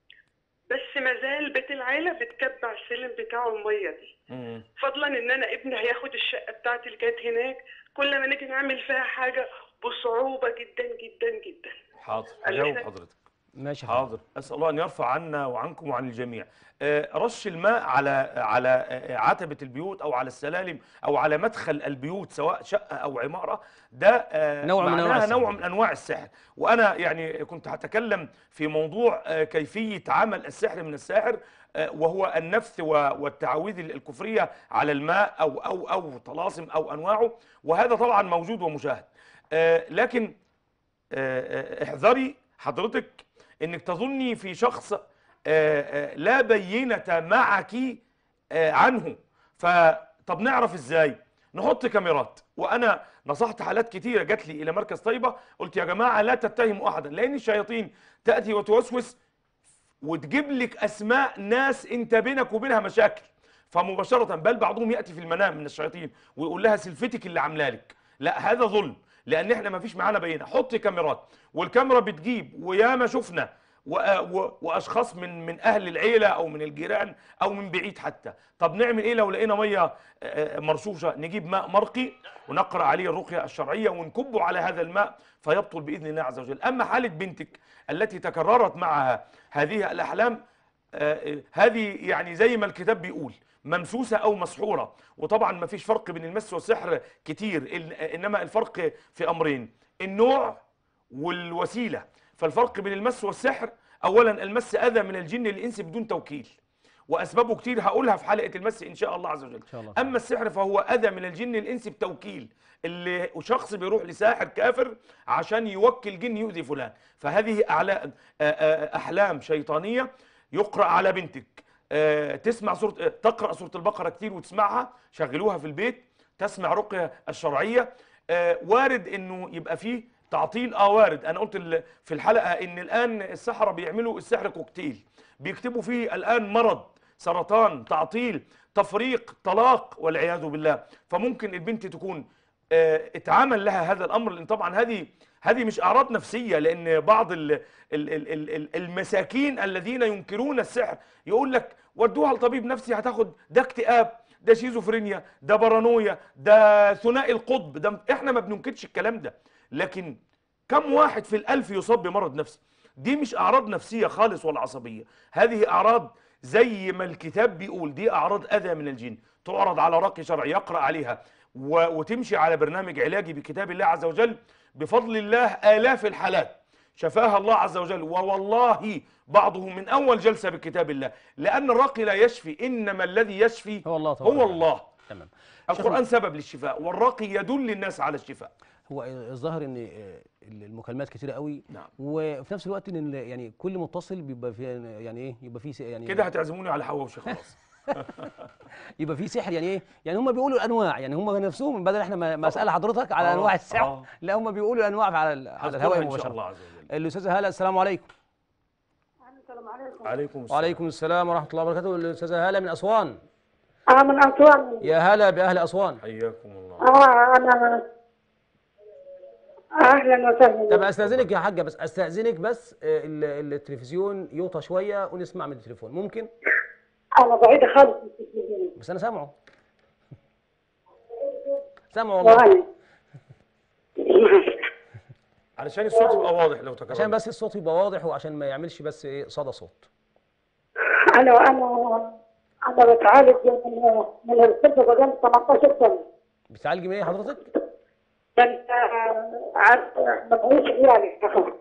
بس ما زال بيت العيلة بتكبع السلم بتاعه المية دي مم. فضلا ان انا ابني هياخد الشقة بتاعتي اللي كانت هناك كل ما نيجي نعمل فيها حاجة بصعوبة جدا جدا جدا حاضر قال هجاوب إحنا- حضرتك ماشي يا فندم. حاضر اسال الله ان يرفع عنا وعنكم وعن الجميع آه، رش الماء على على آه، عتبه البيوت او على السلالم او على مدخل البيوت سواء شقه او عماره ده آه، نوع من أنواع معناها السحر. نوع من انواع السحر وانا يعني كنت هتكلم في موضوع آه، كيفيه عمل السحر من الساحر آه، وهو النفث و- والتعاويذ الكفريه على الماء او او او طلاسم او انواعه وهذا طبعا موجود ومشاهد آه، لكن آه، آه، احذري حضرتك انك تظني في شخص آه، آه، لا بينة معك آه، عنه فطب نعرف ازاي نحط كاميرات وانا نصحت حالات كتيره جات لي الى مركز طيبه قلت يا جماعه لا تتهموا احدا لان الشياطين تاتي وتوسوس وتجيب لك اسماء ناس انت بينك وبينها مشاكل فمباشره بل بعضهم ياتي في المنام من الشياطين ويقول لها سلفتك اللي عامله لك لا هذا ظلم لان احنا ما فيش معانا بينه حط كاميرات والكاميرا بتجيب وياما شفنا و- و- واشخاص من من اهل العيله او من الجيران او من بعيد حتى طب نعمل ايه لو لقينا ميه آه، مرشوشه نجيب ماء مرقي ونقرا عليه الرقيه الشرعيه ونكبه على هذا الماء فيبطل باذن الله عز وجل اما حاله بنتك التي تكررت معها هذه الاحلام آه، آه، هذه يعني زي ما الكتاب بيقول ممسوسه او مسحوره وطبعا ما فيش فرق بين المس والسحر كتير إن- انما الفرق في امرين النوع والوسيله فالفرق بين المس والسحر اولا المس اذى من الجن للانس بدون توكيل واسبابه كتير هقولها في حلقه المس ان شاء الله عز وجل شاء الله. اما السحر فهو اذى من الجن للانس بتوكيل اللي شخص بيروح لساحر كافر عشان يوكل جن يؤذي فلان فهذه أعلا- آه، آه، احلام شيطانيه يقرا على بنتك آه، تسمع سوره آه، تقرا سوره البقره كتير وتسمعها شغلوها في البيت تسمع رقيه الشرعيه آه، وارد انه يبقى فيه تعطيل اه وارد انا قلت ال- في الحلقه ان الان السحره بيعملوا السحر كوكتيل بيكتبوا فيه الان مرض سرطان تعطيل تفريق طلاق والعياذ بالله فممكن البنت تكون آه، اتعمل لها هذا الامر لان طبعا هذه هذه مش اعراض نفسيه لان بعض ال ال ال ال ال المساكين الذين ينكرون السحر يقول لك ودوها لطبيب نفسي هتاخد ده اكتئاب ده شيزوفرينيا ده بارانويا ده ثنائي القطب ده احنا ما بننكرش الكلام ده لكن كم واحد في الألف يصاب بمرض نفسي دي مش أعراض نفسية خالص ولا عصبية هذه أعراض زي ما الكتاب بيقول دي أعراض أذى من الجن تعرض على راقي شرعي يقرأ عليها و... وتمشي على برنامج علاجي بكتاب الله عز وجل بفضل الله آلاف الحالات شفاها الله عز وجل ووالله بعضهم من أول جلسة بكتاب الله لأن الراقي لا يشفي إنما الذي يشفي هو الله تبارك هو وتعالى. الله تمام القرآن سبب للشفاء والراقي يدل الناس على الشفاء هو الظاهر ان آه، المكالمات كتيره قوي نعم. وفي نفس الوقت ان ال- يعني كل متصل بيبقى فيه يعني ايه يبقى فيه س- يعني كده هتعزموني على حواوشي خلاص يبقى فيه سحر يعني ايه يعني هم بيقولوا الانواع يعني هم نفسهم بدل احنا ما ما اسال حضرتك على آه، انواع السحر آه. لا هم بيقولوا الانواع على ال- على هذكرها الهواء ان شاء مباشره الله عز وجل الاستاذه هاله السلام عليكم السلام عليكم عليكم السلام وعليكم السلام ورحمه الله وبركاته الاستاذه هاله من اسوان اه من اسوان يا هلا باهل اسوان حياكم الله اه انا اهلا وسهلا طب استاذنك يا حاجه بس استاذنك بس آه، ال- التلفزيون يوطى شويه ونسمع من التليفون ممكن انا بعيده خالص من التلفزيون بس انا سامعه سامعه والله وأنا. علشان الصوت يبقى واضح لو تكرر عشان بس الصوت يبقى واضح وعشان ما يعملش بس ايه صدى صوت انا انا انا بتعالج من من الطب بقالي 18 سنه بتعالجي من ايه حضرتك؟ كنت عارف مبعوث يعني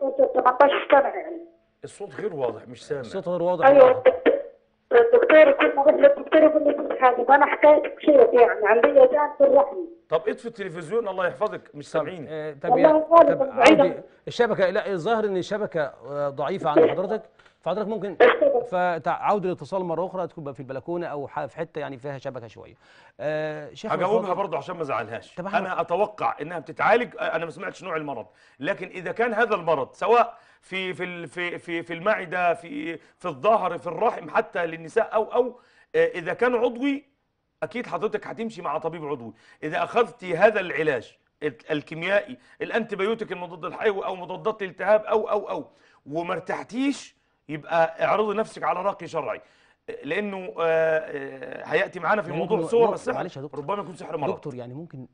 18 سنه يعني الصوت غير واضح مش سامع الصوت غير واضح ايوه الدكتور كل ما اروح للدكتور يقول لي في حاجه فانا حكايه كثير يعني عندي جان في الرحم طب اطفي التلفزيون الله يحفظك مش سامعين آه، طب والله يا غالباً طب بعيدة. عندي الشبكه لا الظاهر ان الشبكه آه، ضعيفه عند حضرتك فحضرتك ممكن فعود الاتصال مره اخرى تكون في البلكونه او ح- في حته يعني فيها شبكه شويه. آه شيخ هجاوبها الفاضل، برضه عشان ما ازعلهاش طب إحنا- انا اتوقع انها بتتعالج انا ما سمعتش نوع المرض لكن اذا كان هذا المرض سواء في في ال- في في, في المعده في في الظهر في الرحم حتى للنساء او او آه، اذا كان عضوي اكيد حضرتك هتمشي مع طبيب عضوي اذا اخذت هذا العلاج ال- الكيميائي الانتيبيوتيك المضاد الحيوي او مضادات الالتهاب او او او وما ارتحتيش يبقى اعرضي نفسك على راقي شرعي لانه آه، آه، هياتي معانا في يعني موضوع ممكن- صور ممكن- السحر معلش يا دكتور. ربما يكون سحر مرض دكتور يعني ممكن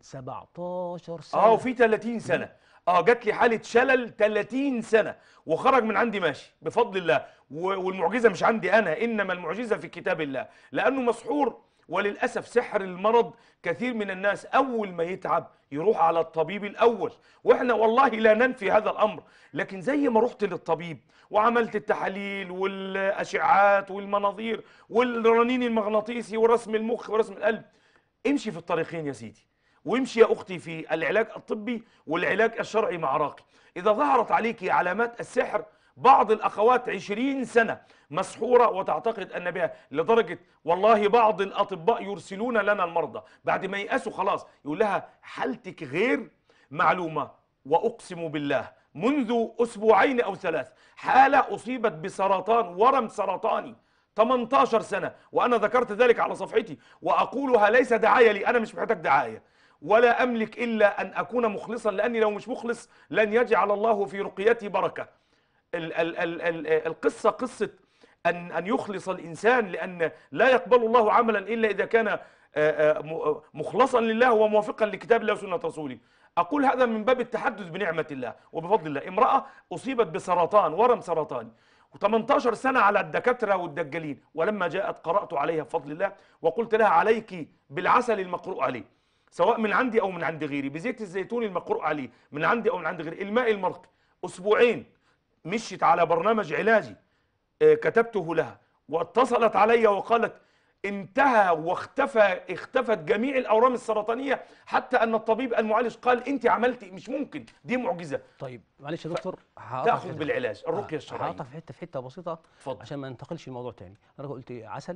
17 سنه اه وفي 30 سنه اه جات لي حاله شلل 30 سنه وخرج من عندي ماشي بفضل الله و- والمعجزه مش عندي انا انما المعجزه في كتاب الله لانه مسحور وللاسف سحر المرض كثير من الناس اول ما يتعب يروح على الطبيب الاول واحنا والله لا ننفي هذا الامر لكن زي ما رحت للطبيب وعملت التحاليل والاشعات والمناظير والرنين المغناطيسي ورسم المخ ورسم القلب امشي في الطريقين يا سيدي وامشي يا اختي في العلاج الطبي والعلاج الشرعي مع راقي اذا ظهرت عليك علامات السحر بعض الاخوات عشرين سنة مسحورة وتعتقد ان بها لدرجة والله بعض الاطباء يرسلون لنا المرضى بعد ما يأسوا خلاص يقول لها حالتك غير معلومة واقسم بالله منذ اسبوعين او ثلاث حالة اصيبت بسرطان ورم سرطاني 18 سنة وأنا ذكرت ذلك على صفحتي وأقولها ليس دعاية لي أنا مش محتاج دعاية ولا أملك إلا أن أكون مخلصا لأني لو مش مخلص لن يجعل الله في رقيتي بركة ال ال ال ال القصة قصة أن أن يخلص الإنسان لأن لا يقبل الله عملا إلا إذا كان آه، آه، م- مخلصا لله وموافقا لكتاب الله وسنة رسوله أقول هذا من باب التحدث بنعمة الله وبفضل الله امرأة أصيبت بسرطان ورم سرطاني و18 سنة على الدكاترة والدجالين ولما جاءت قرأت عليها بفضل الله وقلت لها عليك بالعسل المقروء عليه سواء من عندي أو من عند غيري بزيت الزيتون المقروء عليه من عندي أو من عند غيري الماء المرقي أسبوعين مشيت على برنامج علاجي آه، كتبته لها واتصلت علي وقالت انتهى واختفى اختفت جميع الاورام السرطانيه حتى ان الطبيب المعالج قال انت عملتي مش ممكن دي معجزه طيب معلش يا دكتور هقطع في تاخذ حتة- بالعلاج الرقيه آه، الشرعيه هقطع في حته في حته بسيطه اتفضل عشان ما ننتقلش لموضوع تاني انا قلت عسل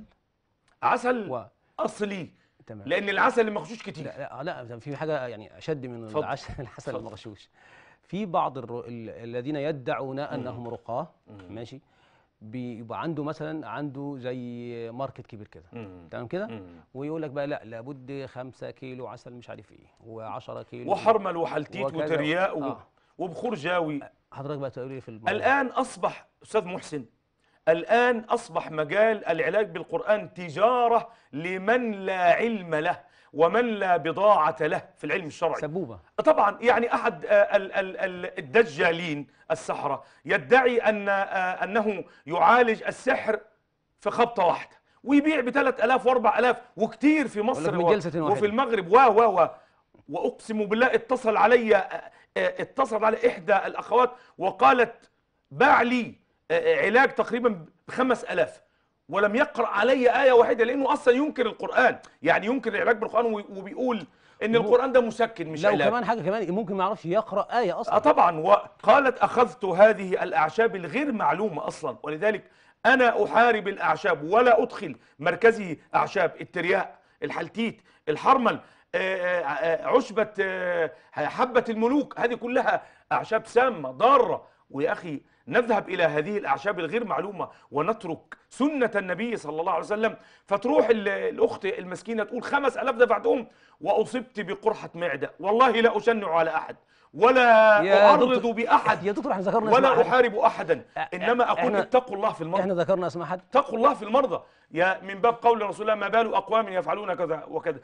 عسل و اصلي تمام لان العسل اللي مغشوش كتير لا لا لا في حاجه يعني اشد من اتفضل. العسل العسل اتفضل. المغشوش في بعض الر... ال- الذين يدعون انهم رقاه مم. ماشي بيبقى عنده مثلا عنده زي ماركت كبير كده مم. تمام كده مم. ويقول لك بقى لا لابد 5 كيلو عسل مش عارف ايه و10 كيلو وحرمل وحلتيت وكذا. وترياق و... آه. وبخور جاوي حضرتك بقى تقول لي في الموضوع الآن أصبح أستاذ محسن الآن أصبح مجال العلاج بالقرآن تجارة لمن لا علم له ومن لا بضاعة له في العلم الشرعي سبوبه طبعا يعني أحد آه، ال- ال- ال- الدجالين السحرة يدعي أن آه، أنه يعالج السحر في خبطة واحدة ويبيع ب 3000 و4000 وكتير في مصر من و- جلسة واحدة. وفي المغرب و و و واقسم بالله اتصل علي آه، آه، اتصل على احدى الاخوات وقالت باع لي آه، علاج تقريبا بخمس ألاف ولم يقرأ علي آية واحدة لأنه أصلا ينكر القرآن يعني ينكر العلاج بالقرآن وي- وبيقول إن هو- القرآن ده مسكن مش لو علاج كمان حاجه كمان ممكن ما يعرفش يقرا ايه آه اصلا طبعا وقالت أخذت هذه الأعشاب الغير معلومة أصلا ولذلك أنا أحارب الأعشاب ولا أدخل مركزي أعشاب الترياق الحلتيت الحرمل آه، آه، آه، عشبة آه، حبة الملوك هذه كلها أعشاب سامة ضارة ويا أخي نذهب إلى هذه الأعشاب الغير معلومة ونترك سنة النبي صلى الله عليه وسلم فتروح ال- الأخت المسكينة تقول خمس ألاف دفعتهم وأصبت بقرحة معدة والله لا أشنع على أحد ولا يا أعرض دكتور- بأحد يا دكتور احنا ذكرنا اسماء ولا حد. أحارب أحدا إنما أقول إحنا- اتقوا الله في المرضى احنا ذكرنا اسماء حد اتقوا الله في المرضى يا من باب قول رسول الله ما بال أقوام يفعلون كذا وكذا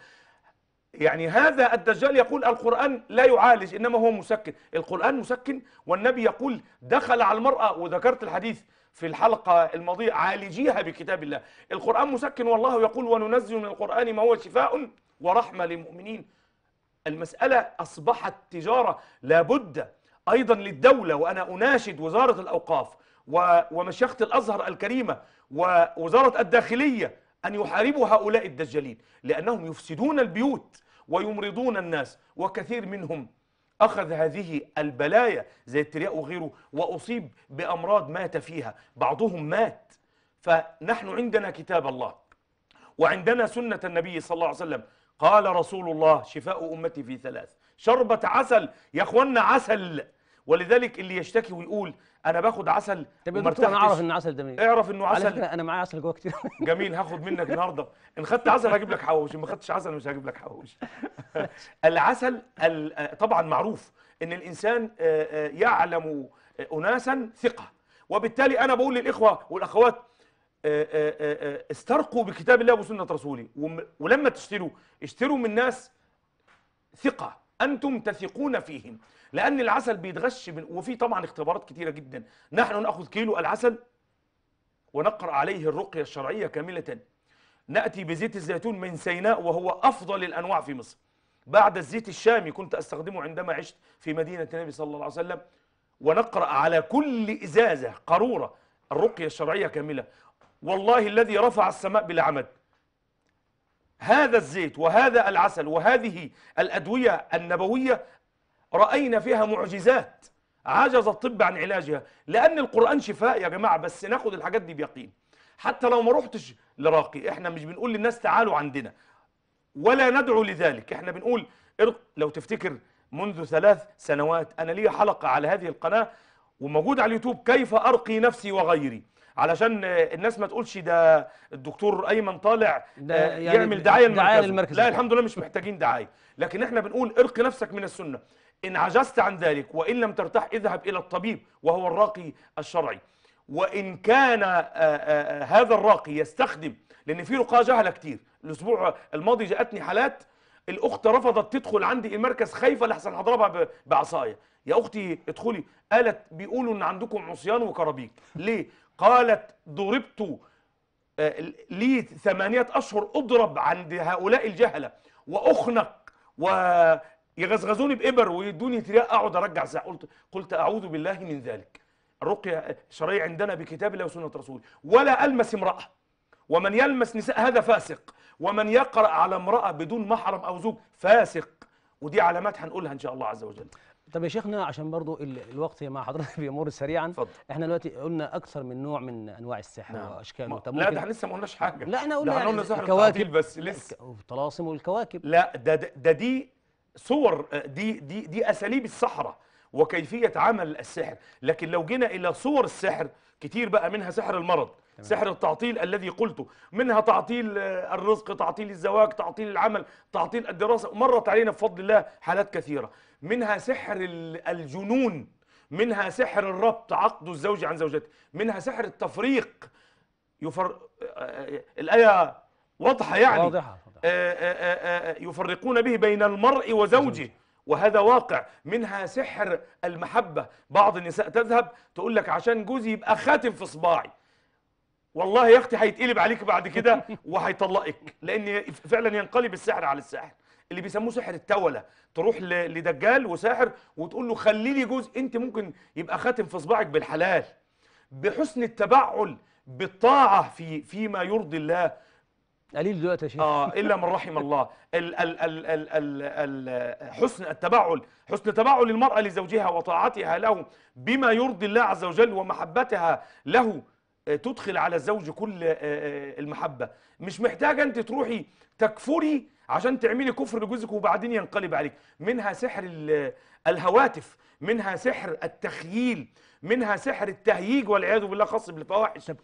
يعني هذا الدجال يقول القرآن لا يعالج إنما هو مسكن القرآن مسكن والنبي يقول دخل على المرأة وذكرت الحديث في الحلقة الماضية عالجيها بكتاب الله القرآن مسكن والله يقول وننزل من القرآن ما هو شفاء ورحمة للمؤمنين المسألة أصبحت تجارة لابد أيضا للدولة وأنا أناشد وزارة الأوقاف و- ومشيخة الأزهر الكريمة ووزارة الداخلية أن يحاربوا هؤلاء الدجالين لأنهم يفسدون البيوت ويمرضون الناس وكثير منهم أخذ هذه البلايا زي الترياق وغيره وأصيب بأمراض مات فيها بعضهم مات فنحن عندنا كتاب الله وعندنا سنة النبي صلى الله عليه وسلم قال رسول الله شفاء أمتي في ثلاث شربة عسل يا أخوانا عسل ولذلك اللي يشتكي ويقول أنا باخد عسل طب يا وما دكتور انا ارتحتش. اعرف ان عسل ده منين اعرف انه على عسل فكره انا معايا عسل جوه كتير جميل هاخد منك النهارده ان خدت عسل هجيب لك حواوشي ما خدتش عسل مش هجيب لك حواوشي العسل ال- آه، طبعا معروف ان الانسان آه، آه، يعلم آه، اناسا ثقه وبالتالي انا بقول للاخوه والاخوات آه، آه، آه، آه، استرقوا بكتاب الله وسنه رسوله وم- ولما تشتروا اشتروا من ناس ثقة أنتم تثقون فيهم لأن العسل بيتغش من وفي طبعا اختبارات كتيرة جدا نحن نأخذ كيلو العسل ونقرأ عليه الرقية الشرعية كاملة نأتي بزيت الزيتون من سيناء وهو أفضل الأنواع في مصر بعد الزيت الشامي كنت أستخدمه عندما عشت في مدينة النبي صلى الله عليه وسلم ونقرأ على كل إزازة قارورة الرقية الشرعية كاملة والله الذي رفع السماء بلا عمد هذا الزيت وهذا العسل وهذه الأدوية النبوية رأينا فيها معجزات عجز الطب عن علاجها لأن القرآن شفاء يا جماعة بس ناخد الحاجات دي بيقين حتى لو ما رحتش لراقي احنا مش بنقول للناس تعالوا عندنا ولا ندعو لذلك احنا بنقول ارق لو تفتكر منذ ثلاث سنوات انا لي حلقة على هذه القناة وموجود على اليوتيوب كيف ارقي نفسي وغيري علشان آه، الناس ما تقولش ده الدكتور ايمن طالع ده آه، يعني يعمل دعايه دعاية لمركزه للمركز لا بتاعه. الحمد لله مش محتاجين دعايه لكن احنا بنقول ارقي نفسك من السنه إن عجزت عن ذلك وإن لم ترتاح اذهب إلى الطبيب وهو الراقي الشرعي وإن كان آه، آه، آه، هذا الراقي يستخدم لأن في رقاة جهلة كتير الأسبوع الماضي جاءتني حالات الأخت رفضت تدخل عندي المركز خايفة لحسن هضربها ب- بعصاية يا أختي ادخلي قالت بيقولوا إن عندكم عصيان وكرابيك ليه؟ قالت ضربت آه، لي ثمانية أشهر أضرب عند هؤلاء الجهلة وأخنق ويغزغزوني بإبر ويدوني ترياق أقعد أرجع ساعة قلت قلت أعوذ بالله من ذلك الرقية الشرعية عندنا بكتاب الله وسنة رسوله ولا ألمس امرأة ومن يلمس نساء هذا فاسق ومن يقرأ على امرأة بدون محرم أو زوج فاسق ودي علامات هنقولها إن شاء الله عز وجل طب يا شيخنا عشان برضو ال- الوقت مع حضرتك بيمر سريعا اتفضل. احنا دلوقتي قلنا اكثر من نوع من انواع السحر نعم. واشكاله ما- طب لا ممكن- ده احنا لسه ما قلناش حاجة لا احنا ده قلنا احنا قلنا يعني سحر الكواكب التعطيل بس لسه الطلاسم والكواكب لا ده ده, ده دي صور آه، دي دي دي اساليب السحره وكيفيه عمل السحر لكن لو جينا الى صور السحر كتير بقى منها سحر المرض سحر التعطيل الذي قلته منها تعطيل آه، الرزق تعطيل الزواج تعطيل العمل تعطيل الدراسه مرت علينا بفضل الله حالات كثيره منها سحر ال- الجنون منها سحر الربط عقد الزوج عن زوجته منها سحر التفريق يفر آه، آه، الايه واضحه يعني واضحه واضحة. آه، آه، آه، يفرقون به بين المرء وزوجه وهذا واقع منها سحر المحبة بعض النساء تذهب تقول لك عشان جوزي يبقى خاتم في صباعي والله يا اختي هيتقلب عليك بعد كده وهيطلقك لان فعلا ينقلب السحر على الساحر اللي بيسموه سحر التولة تروح ل- لدجال وساحر وتقول له خلي لي جزء انت ممكن يبقى خاتم في صباعك بالحلال بحسن التبعل بالطاعة في فيما يرضي الله قليل دلوقتي يا شيخ اه الا من رحم الله ال ال ال ال ال ال حسن التبعل حسن تبعل المراه لزوجها وطاعتها له بما يرضي الله عز وجل ومحبتها له آه، تدخل على الزوج كل آه، آه، المحبه مش محتاجه انت تروحي تكفري عشان تعملي كفر لجوزك وبعدين ينقلب عليك منها سحر ال- الهواتف منها سحر التخييل منها سحر التهييج والعياذ بالله خاص بالفواحش طب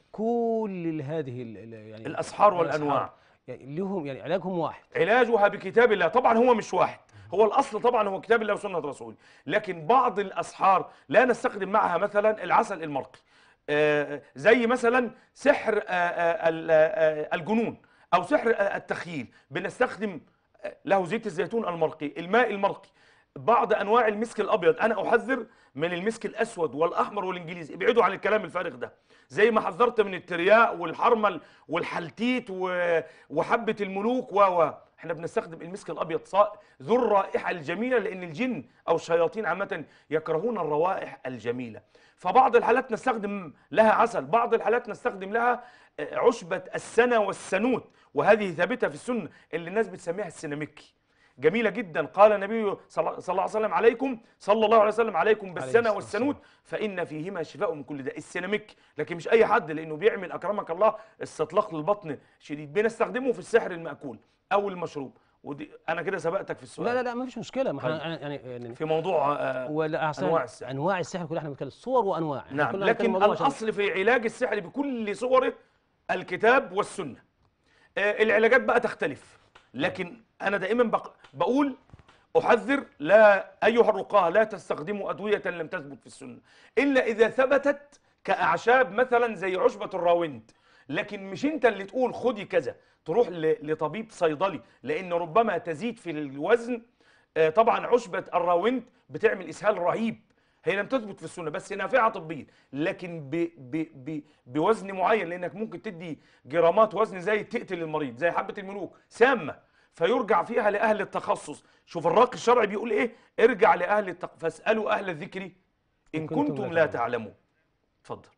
كل هذه ال- ال- يعني الأسحار الأسحار والأنواع. يعني لهم يعني علاجهم واحد علاجها بكتاب الله طبعا هو مش واحد هو الاصل طبعا هو كتاب الله وسنه رسوله لكن بعض الاسحار لا نستخدم معها مثلا العسل المرقي آه، زي مثلا سحر آه، آه، ال- آه، الجنون او سحر آه، التخييل بنستخدم آه، له زيت الزيتون المرقي الماء المرقي بعض انواع المسك الابيض انا احذر من المسك الاسود والاحمر والانجليزي ابعدوا عن الكلام الفارغ ده زي ما حذرت من الترياق والحرمل والحلتيت و- وحبه الملوك و و احنا بنستخدم المسك الابيض صا- ذو الرائحه الجميله لان الجن او الشياطين عامه يكرهون الروائح الجميله فبعض الحالات نستخدم لها عسل بعض الحالات نستخدم لها آه، عشبه السنه والسنوت وهذه ثابته في السنه اللي الناس بتسميها السيناميكي جميله جدا قال النبي صلى صلى الله عليه وسلم عليكم صلى الله عليه وسلم عليكم بالسنه الصلاة والسنوت فان فيهما شفاء من كل داء السيناميك لكن مش اي حد لانه بيعمل اكرمك الله استطلاق للبطن شديد بنستخدمه في السحر الماكول او المشروب ودي انا كده سبقتك في السؤال لا لا لا ما فيش مشكله ما احنا طيب. يعني يعني في موضوع آه، ولا أحسن أنواع السحر. انواع السحر كلها احنا بنتكلم صور وانواع إحنا نعم كلنا لكن بنتكلم موضوع عشان- الاصل في علاج السحر بكل صوره الكتاب والسنه آه، العلاجات بقى تختلف لكن انا دائما بق- بقول احذر لا ايها الرقاه لا تستخدموا ادويه لم تثبت في السنه الا اذا ثبتت كاعشاب مثلا زي عشبه الراوند لكن مش انت اللي تقول خدي كذا تروح ل- لطبيب صيدلي لان ربما تزيد في الوزن آه، طبعا عشبه الراوند بتعمل اسهال رهيب هي لم تثبت في السنه بس نافعه طبيا لكن ب ب ب بوزن معين لانك ممكن تدي جرامات وزن زي تقتل المريض زي حبه الملوك سامه فيرجع فيها لاهل التخصص شوف الراقي الشرعي بيقول ايه ارجع لاهل التق... فاسالوا اهل الذكر ان كنتم لا تعلمون اتفضل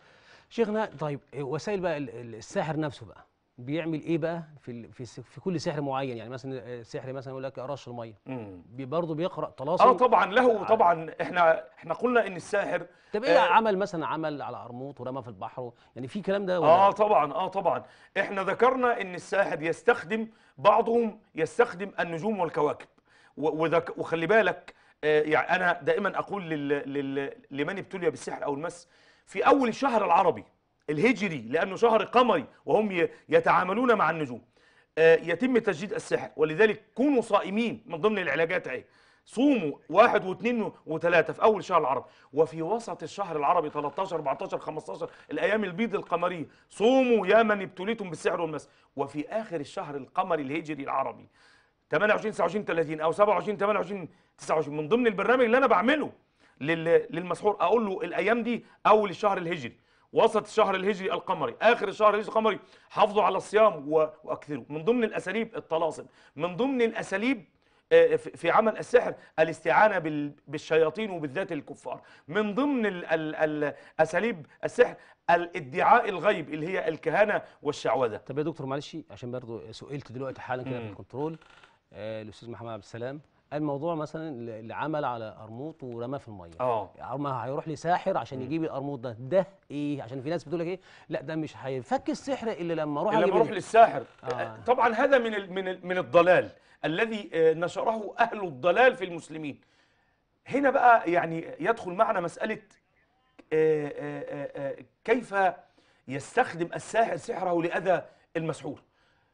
شيخنا طيب إيه وسائل بقى ال- ال- الساحر نفسه بقى بيعمل ايه بقى في ال- في الس- في كل سحر معين يعني مثلا آه، سحر مثلا يقول لك رش الميه مم. بي- برضه بيقرا طلاسم اه طبعا له طبعا احنا احنا قلنا ان الساحر طب ايه آه، عمل مثلا عمل على قرموط ورمى في البحر يعني في كلام ده ولا اه طبعا اه طبعا احنا ذكرنا ان الساحر يستخدم بعضهم يستخدم النجوم والكواكب و- وذك وخلي بالك آه يعني انا دائما اقول لل لل لمن ابتلي بالسحر او المس في اول الشهر العربي الهجري لانه شهر قمري وهم ي- يتعاملون مع النجوم آه يتم تجديد السحر ولذلك كونوا صائمين من ضمن العلاجات اهي صوموا واحد واثنين وثلاثة في أول شهر العربي وفي وسط الشهر العربي 13 14 15 الأيام البيض القمرية صوموا يا من ابتليتم بالسحر والمس وفي آخر الشهر القمري الهجري العربي 28 29 30 أو 27 28 29 من ضمن البرنامج اللي أنا بعمله لل- للمسحور أقول له الأيام دي أول الشهر الهجري وسط الشهر الهجري القمري اخر الشهر الهجري القمري حافظوا على الصيام و- واكثروا من ضمن الاساليب الطلاسم من ضمن الاساليب آه، في في عمل السحر الاستعانه بال- بالشياطين وبالذات الكفار من ضمن ال- ال- ال- اساليب السحر الادعاء الغيب اللي هي الكهانه والشعوذه طب يا دكتور معلش عشان برضو سئلت دلوقتي حالا كده في مم. الكنترول آه الاستاذ محمد عبد السلام الموضوع مثلا اللي عمل على قرموط ورماه في الميه اه ما هيروح لساحر عشان يجيب القرموط ده ده ايه عشان في ناس بتقول لك ايه لا ده مش هيفك السحر الا لما اروح لما اجيب اروح ال- للساحر آه. طبعا هذا من ال- من ال- من الضلال الذي آه، نشره اهل الضلال في المسلمين هنا بقى يعني يدخل معنا مساله آه، آه، آه، آه، كيف يستخدم الساحر سحره لاذى المسحور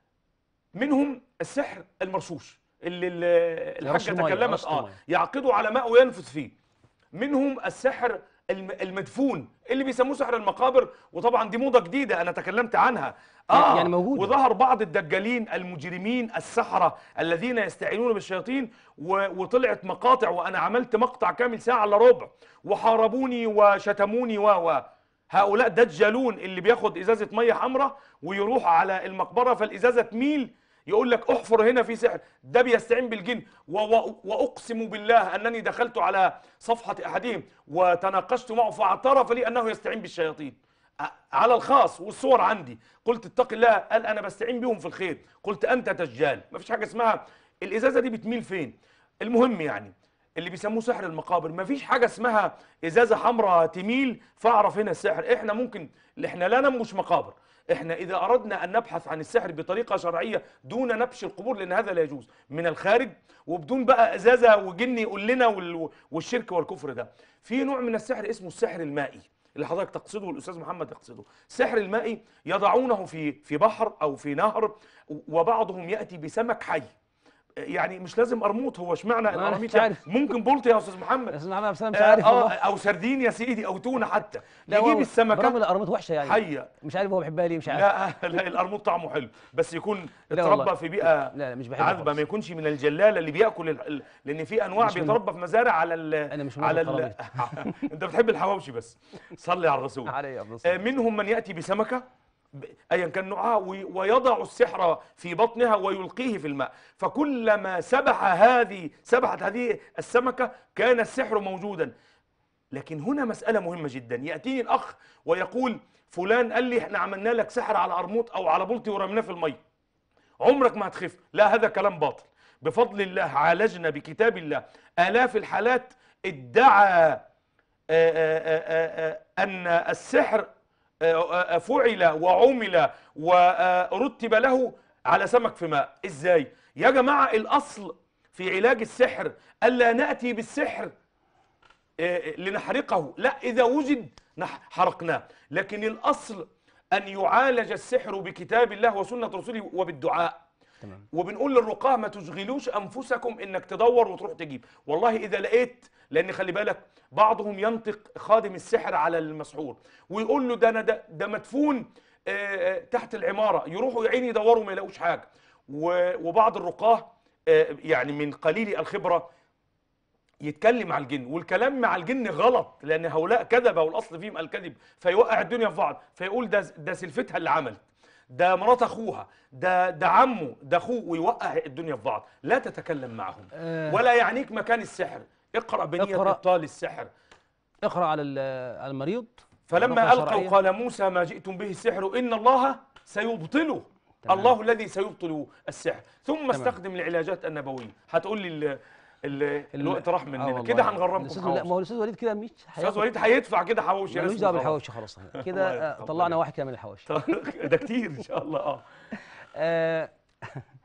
منهم السحر المرشوش اللي ال- يرش الحاجه مية، تكلمت يرش اه مية. يعقده على ماء وينفث فيه منهم السحر الم- المدفون اللي بيسموه سحر المقابر وطبعا دي موضه جديده انا تكلمت عنها اه يعني موجودة. وظهر بعض الدجالين المجرمين السحره الذين يستعينون بالشياطين و- وطلعت مقاطع وانا عملت مقطع كامل ساعه الا ربع وحاربوني وشتموني و و هؤلاء دجالون اللي بياخد ازازه ميه حمراء ويروح على المقبره فالازازه تميل يقول لك احفر هنا في سحر ده بيستعين بالجن و و واقسم بالله انني دخلت على صفحه احدهم وتناقشت معه فاعترف لي انه يستعين بالشياطين ع- على الخاص والصور عندي قلت اتق الله قال انا بستعين بيهم في الخير قلت انت دجال مفيش حاجه اسمها الازازه دي بتميل فين المهم يعني اللي بيسموه سحر المقابر مفيش حاجه اسمها ازازه حمراء تميل فاعرف هنا السحر احنا ممكن احنا لا ننبش مقابر احنا اذا اردنا ان نبحث عن السحر بطريقه شرعيه دون نبش القبور لان هذا لا يجوز من الخارج وبدون بقى ازازه وجن يقول لنا وال- والشرك والكفر ده في نوع من السحر اسمه السحر المائي اللي حضرتك تقصده والاستاذ محمد يقصده السحر المائي يضعونه في في بحر او في نهر وبعضهم ياتي بسمك حي يعني مش لازم قرموط هو اشمعنى أنا القراميط مش يعني عارف. ممكن بولت يا استاذ محمد استاذ محمد عبد السلام مش آه عارف آه والله او سردين يا سيدي او تونه حتى لا، يجيب هو السمكه برغم القراميط وحشه يعني حيه مش عارف هو بيحبها ليه مش عارف لا لا القرموط طعمه حلو بس يكون لا والله. اتربى في بيئه لا لا مش بحبها عذبه خالص. ما يكونش من الجلاله اللي بياكل ال- ال- لان في انواع مش من- بيتربى في مزارع على ال أنا مش من على القراميط. انت بتحب الحواوشي بس صلي على الرسول عليه يا ابن آه، منهم من ياتي بسمكه ب- ايا كان نوعها وي- ويضع السحر في بطنها ويلقيه في الماء فكلما سبح هذه سبحت هذه السمكه كان السحر موجودا لكن هنا مساله مهمه جدا ياتيني الاخ ويقول فلان قال لي احنا عملنا لك سحر على قرموط او على بلطي ورميناه في الميه عمرك ما هتخف لا هذا كلام باطل بفضل الله عالجنا بكتاب الله آلاف الحالات ادعى آه، آه، آه، آه، أن السحر آه، آه، فعل وعمل ورتب له على سمك في ماء ازاي يا جماعة الأصل في علاج السحر ألا نأتي بالسحر آه، لنحرقه لا إذا وجد نح- حرقناه لكن الأصل أن يعالج السحر بكتاب الله وسنة رسوله وبالدعاء تمام وبنقول للرقاه ما تشغلوش انفسكم انك تدور وتروح تجيب والله اذا لقيت لان خلي بالك بعضهم ينطق خادم السحر على المسحور ويقول له ده انا ده, ده مدفون آه، آه، تحت العماره يروحوا يا عيني يدوروا ما يلاقوش حاجه و- وبعض الرقاه آه، يعني من قليل الخبره يتكلم مع الجن والكلام مع الجن غلط لان هؤلاء كذبه والاصل فيهم الكذب فيوقع الدنيا في بعض فيقول ده ده سلفتها اللي عملت ده مرات اخوها ده ده عمه ده اخوه ويوقع الدنيا في بعض لا تتكلم معهم آه. ولا يعنيك مكان السحر اقرا بنيه اقرأ. ابطال السحر اقرا على ال- على المريض فلما رقية القوا شرعية. قال موسى ما جئتم به السحر ان الله سيبطله تمام. الله الذي سيبطل السحر ثم استخدم العلاجات النبويه هتقول لي ال- ال- الوقت راح آه مننا والله. كده هنغرمكم الأستاذ- لا حواوشي ما هو الاستاذ وليد كده مش استاذ وليد هيدفع كده حواوشي ملوش رسمي دعوه خلاص. بالحواوشي خلاص الله كده آه، يتقبل طلعنا عليك. واحد كده من الحواوشي ده كتير ان شاء الله اه آه،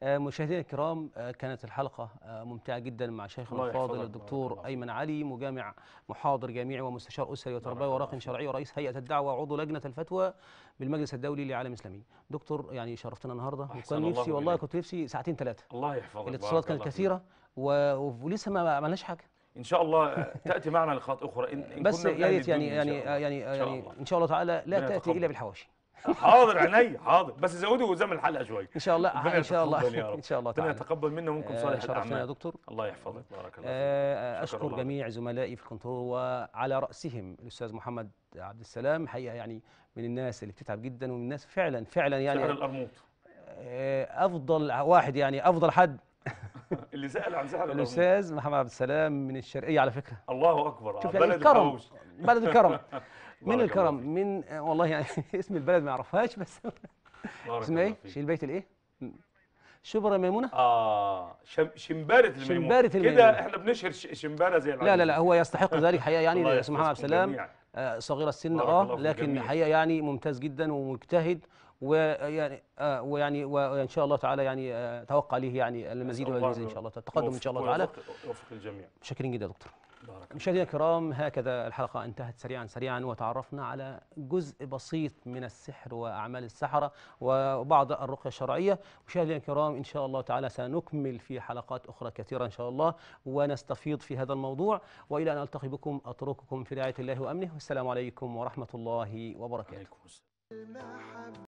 آه، مشاهدينا الكرام آه، كانت الحلقة آه، ممتعة جدا مع شيخنا الله الفاضل يحفظك، بارك الدكتور الله فيك. أيمن علي مجامع محاضر جامعي ومستشار أسري وتربوي الله وراق فيك. شرعي ورئيس هيئة الدعوة وعضو لجنة الفتوى بالمجلس الدولي للعالم الإسلامي دكتور يعني شرفتنا النهاردة أحسن وكان الله نفسي والله إليك. كنت نفسي ساعتين ثلاثة الله يحفظك الاتصالات بارك كانت الله فيك. كثيرة و... ولسه ما ما عملناش حاجة ان شاء الله آه، تاتي معنا لقاءات اخرى إن إن بس كنا يا بأهل ريت يعني الدنيا إن يعني شاء الله. يعني إن شاء يعني الله. ان شاء الله تعالى لا ربنا تاتي يتقبل. الا بالحواشي حاضر عيني حاضر بس زودوا زمن الحلقه شوي ان شاء الله ربنا ان شاء الله يتقبل يا رب. ان شاء الله ربنا تعالى يتقبل منا ومنكم آه، صالح شرفتنا يا الاعمال دكتور الله يحفظك بارك الله فيك آه، شكر اشكر الله. جميع زملائي في الكنترول وعلى راسهم الاستاذ محمد عبد السلام حقيقه يعني من الناس اللي بتتعب جدا ومن الناس فعلا فعلا سحر يعني القرموط آه، افضل واحد يعني افضل حد اللي سال عن سحر القرموط الاستاذ محمد عبد السلام من الشرقيه على فكره الله اكبر شوف آه، يعني بلد الكرم الحوش. بلد الكرم من بارك الله الكرم فيك. من آه، والله يعني اسم البلد ما اعرفهاش بس بارك اسمها الله ايه؟ فيك. شيل بيت الايه؟ شبرا ميمونه؟ اه شم شمبارة الميمون شمبارة الميمون. كده احنا بنشهر ش- شمبارة زي لا لا لا العجوز. هو يستحق ذلك حقيقه يعني الله الاستاذ محمد عبد يحفظكم السلام جميعاً. آه، صغير السن بارك اه الله في لكن الجميع. حقيقه يعني ممتاز جدا ومجتهد ويعني آه ويعني وان شاء الله تعالى يعني آه توقع ليه يعني المزيد نسأل الله والمزيد ان شاء الله التقدم ان شاء الله يوفق تعالى ويوفق- يوفق الجميع شاكرين جدا يا دكتور بارك الله مشاهدينا الكرام هكذا الحلقة انتهت سريعا سريعا وتعرفنا على جزء بسيط من السحر وأعمال السحرة وبعض الرقية الشرعية مشاهدينا الكرام إن شاء الله تعالى سنكمل في حلقات أخرى كثيرة إن شاء الله ونستفيض في هذا الموضوع وإلى أن ألتقي بكم أترككم في رعاية الله وأمنه والسلام عليكم ورحمة الله وبركاته عليكم السلام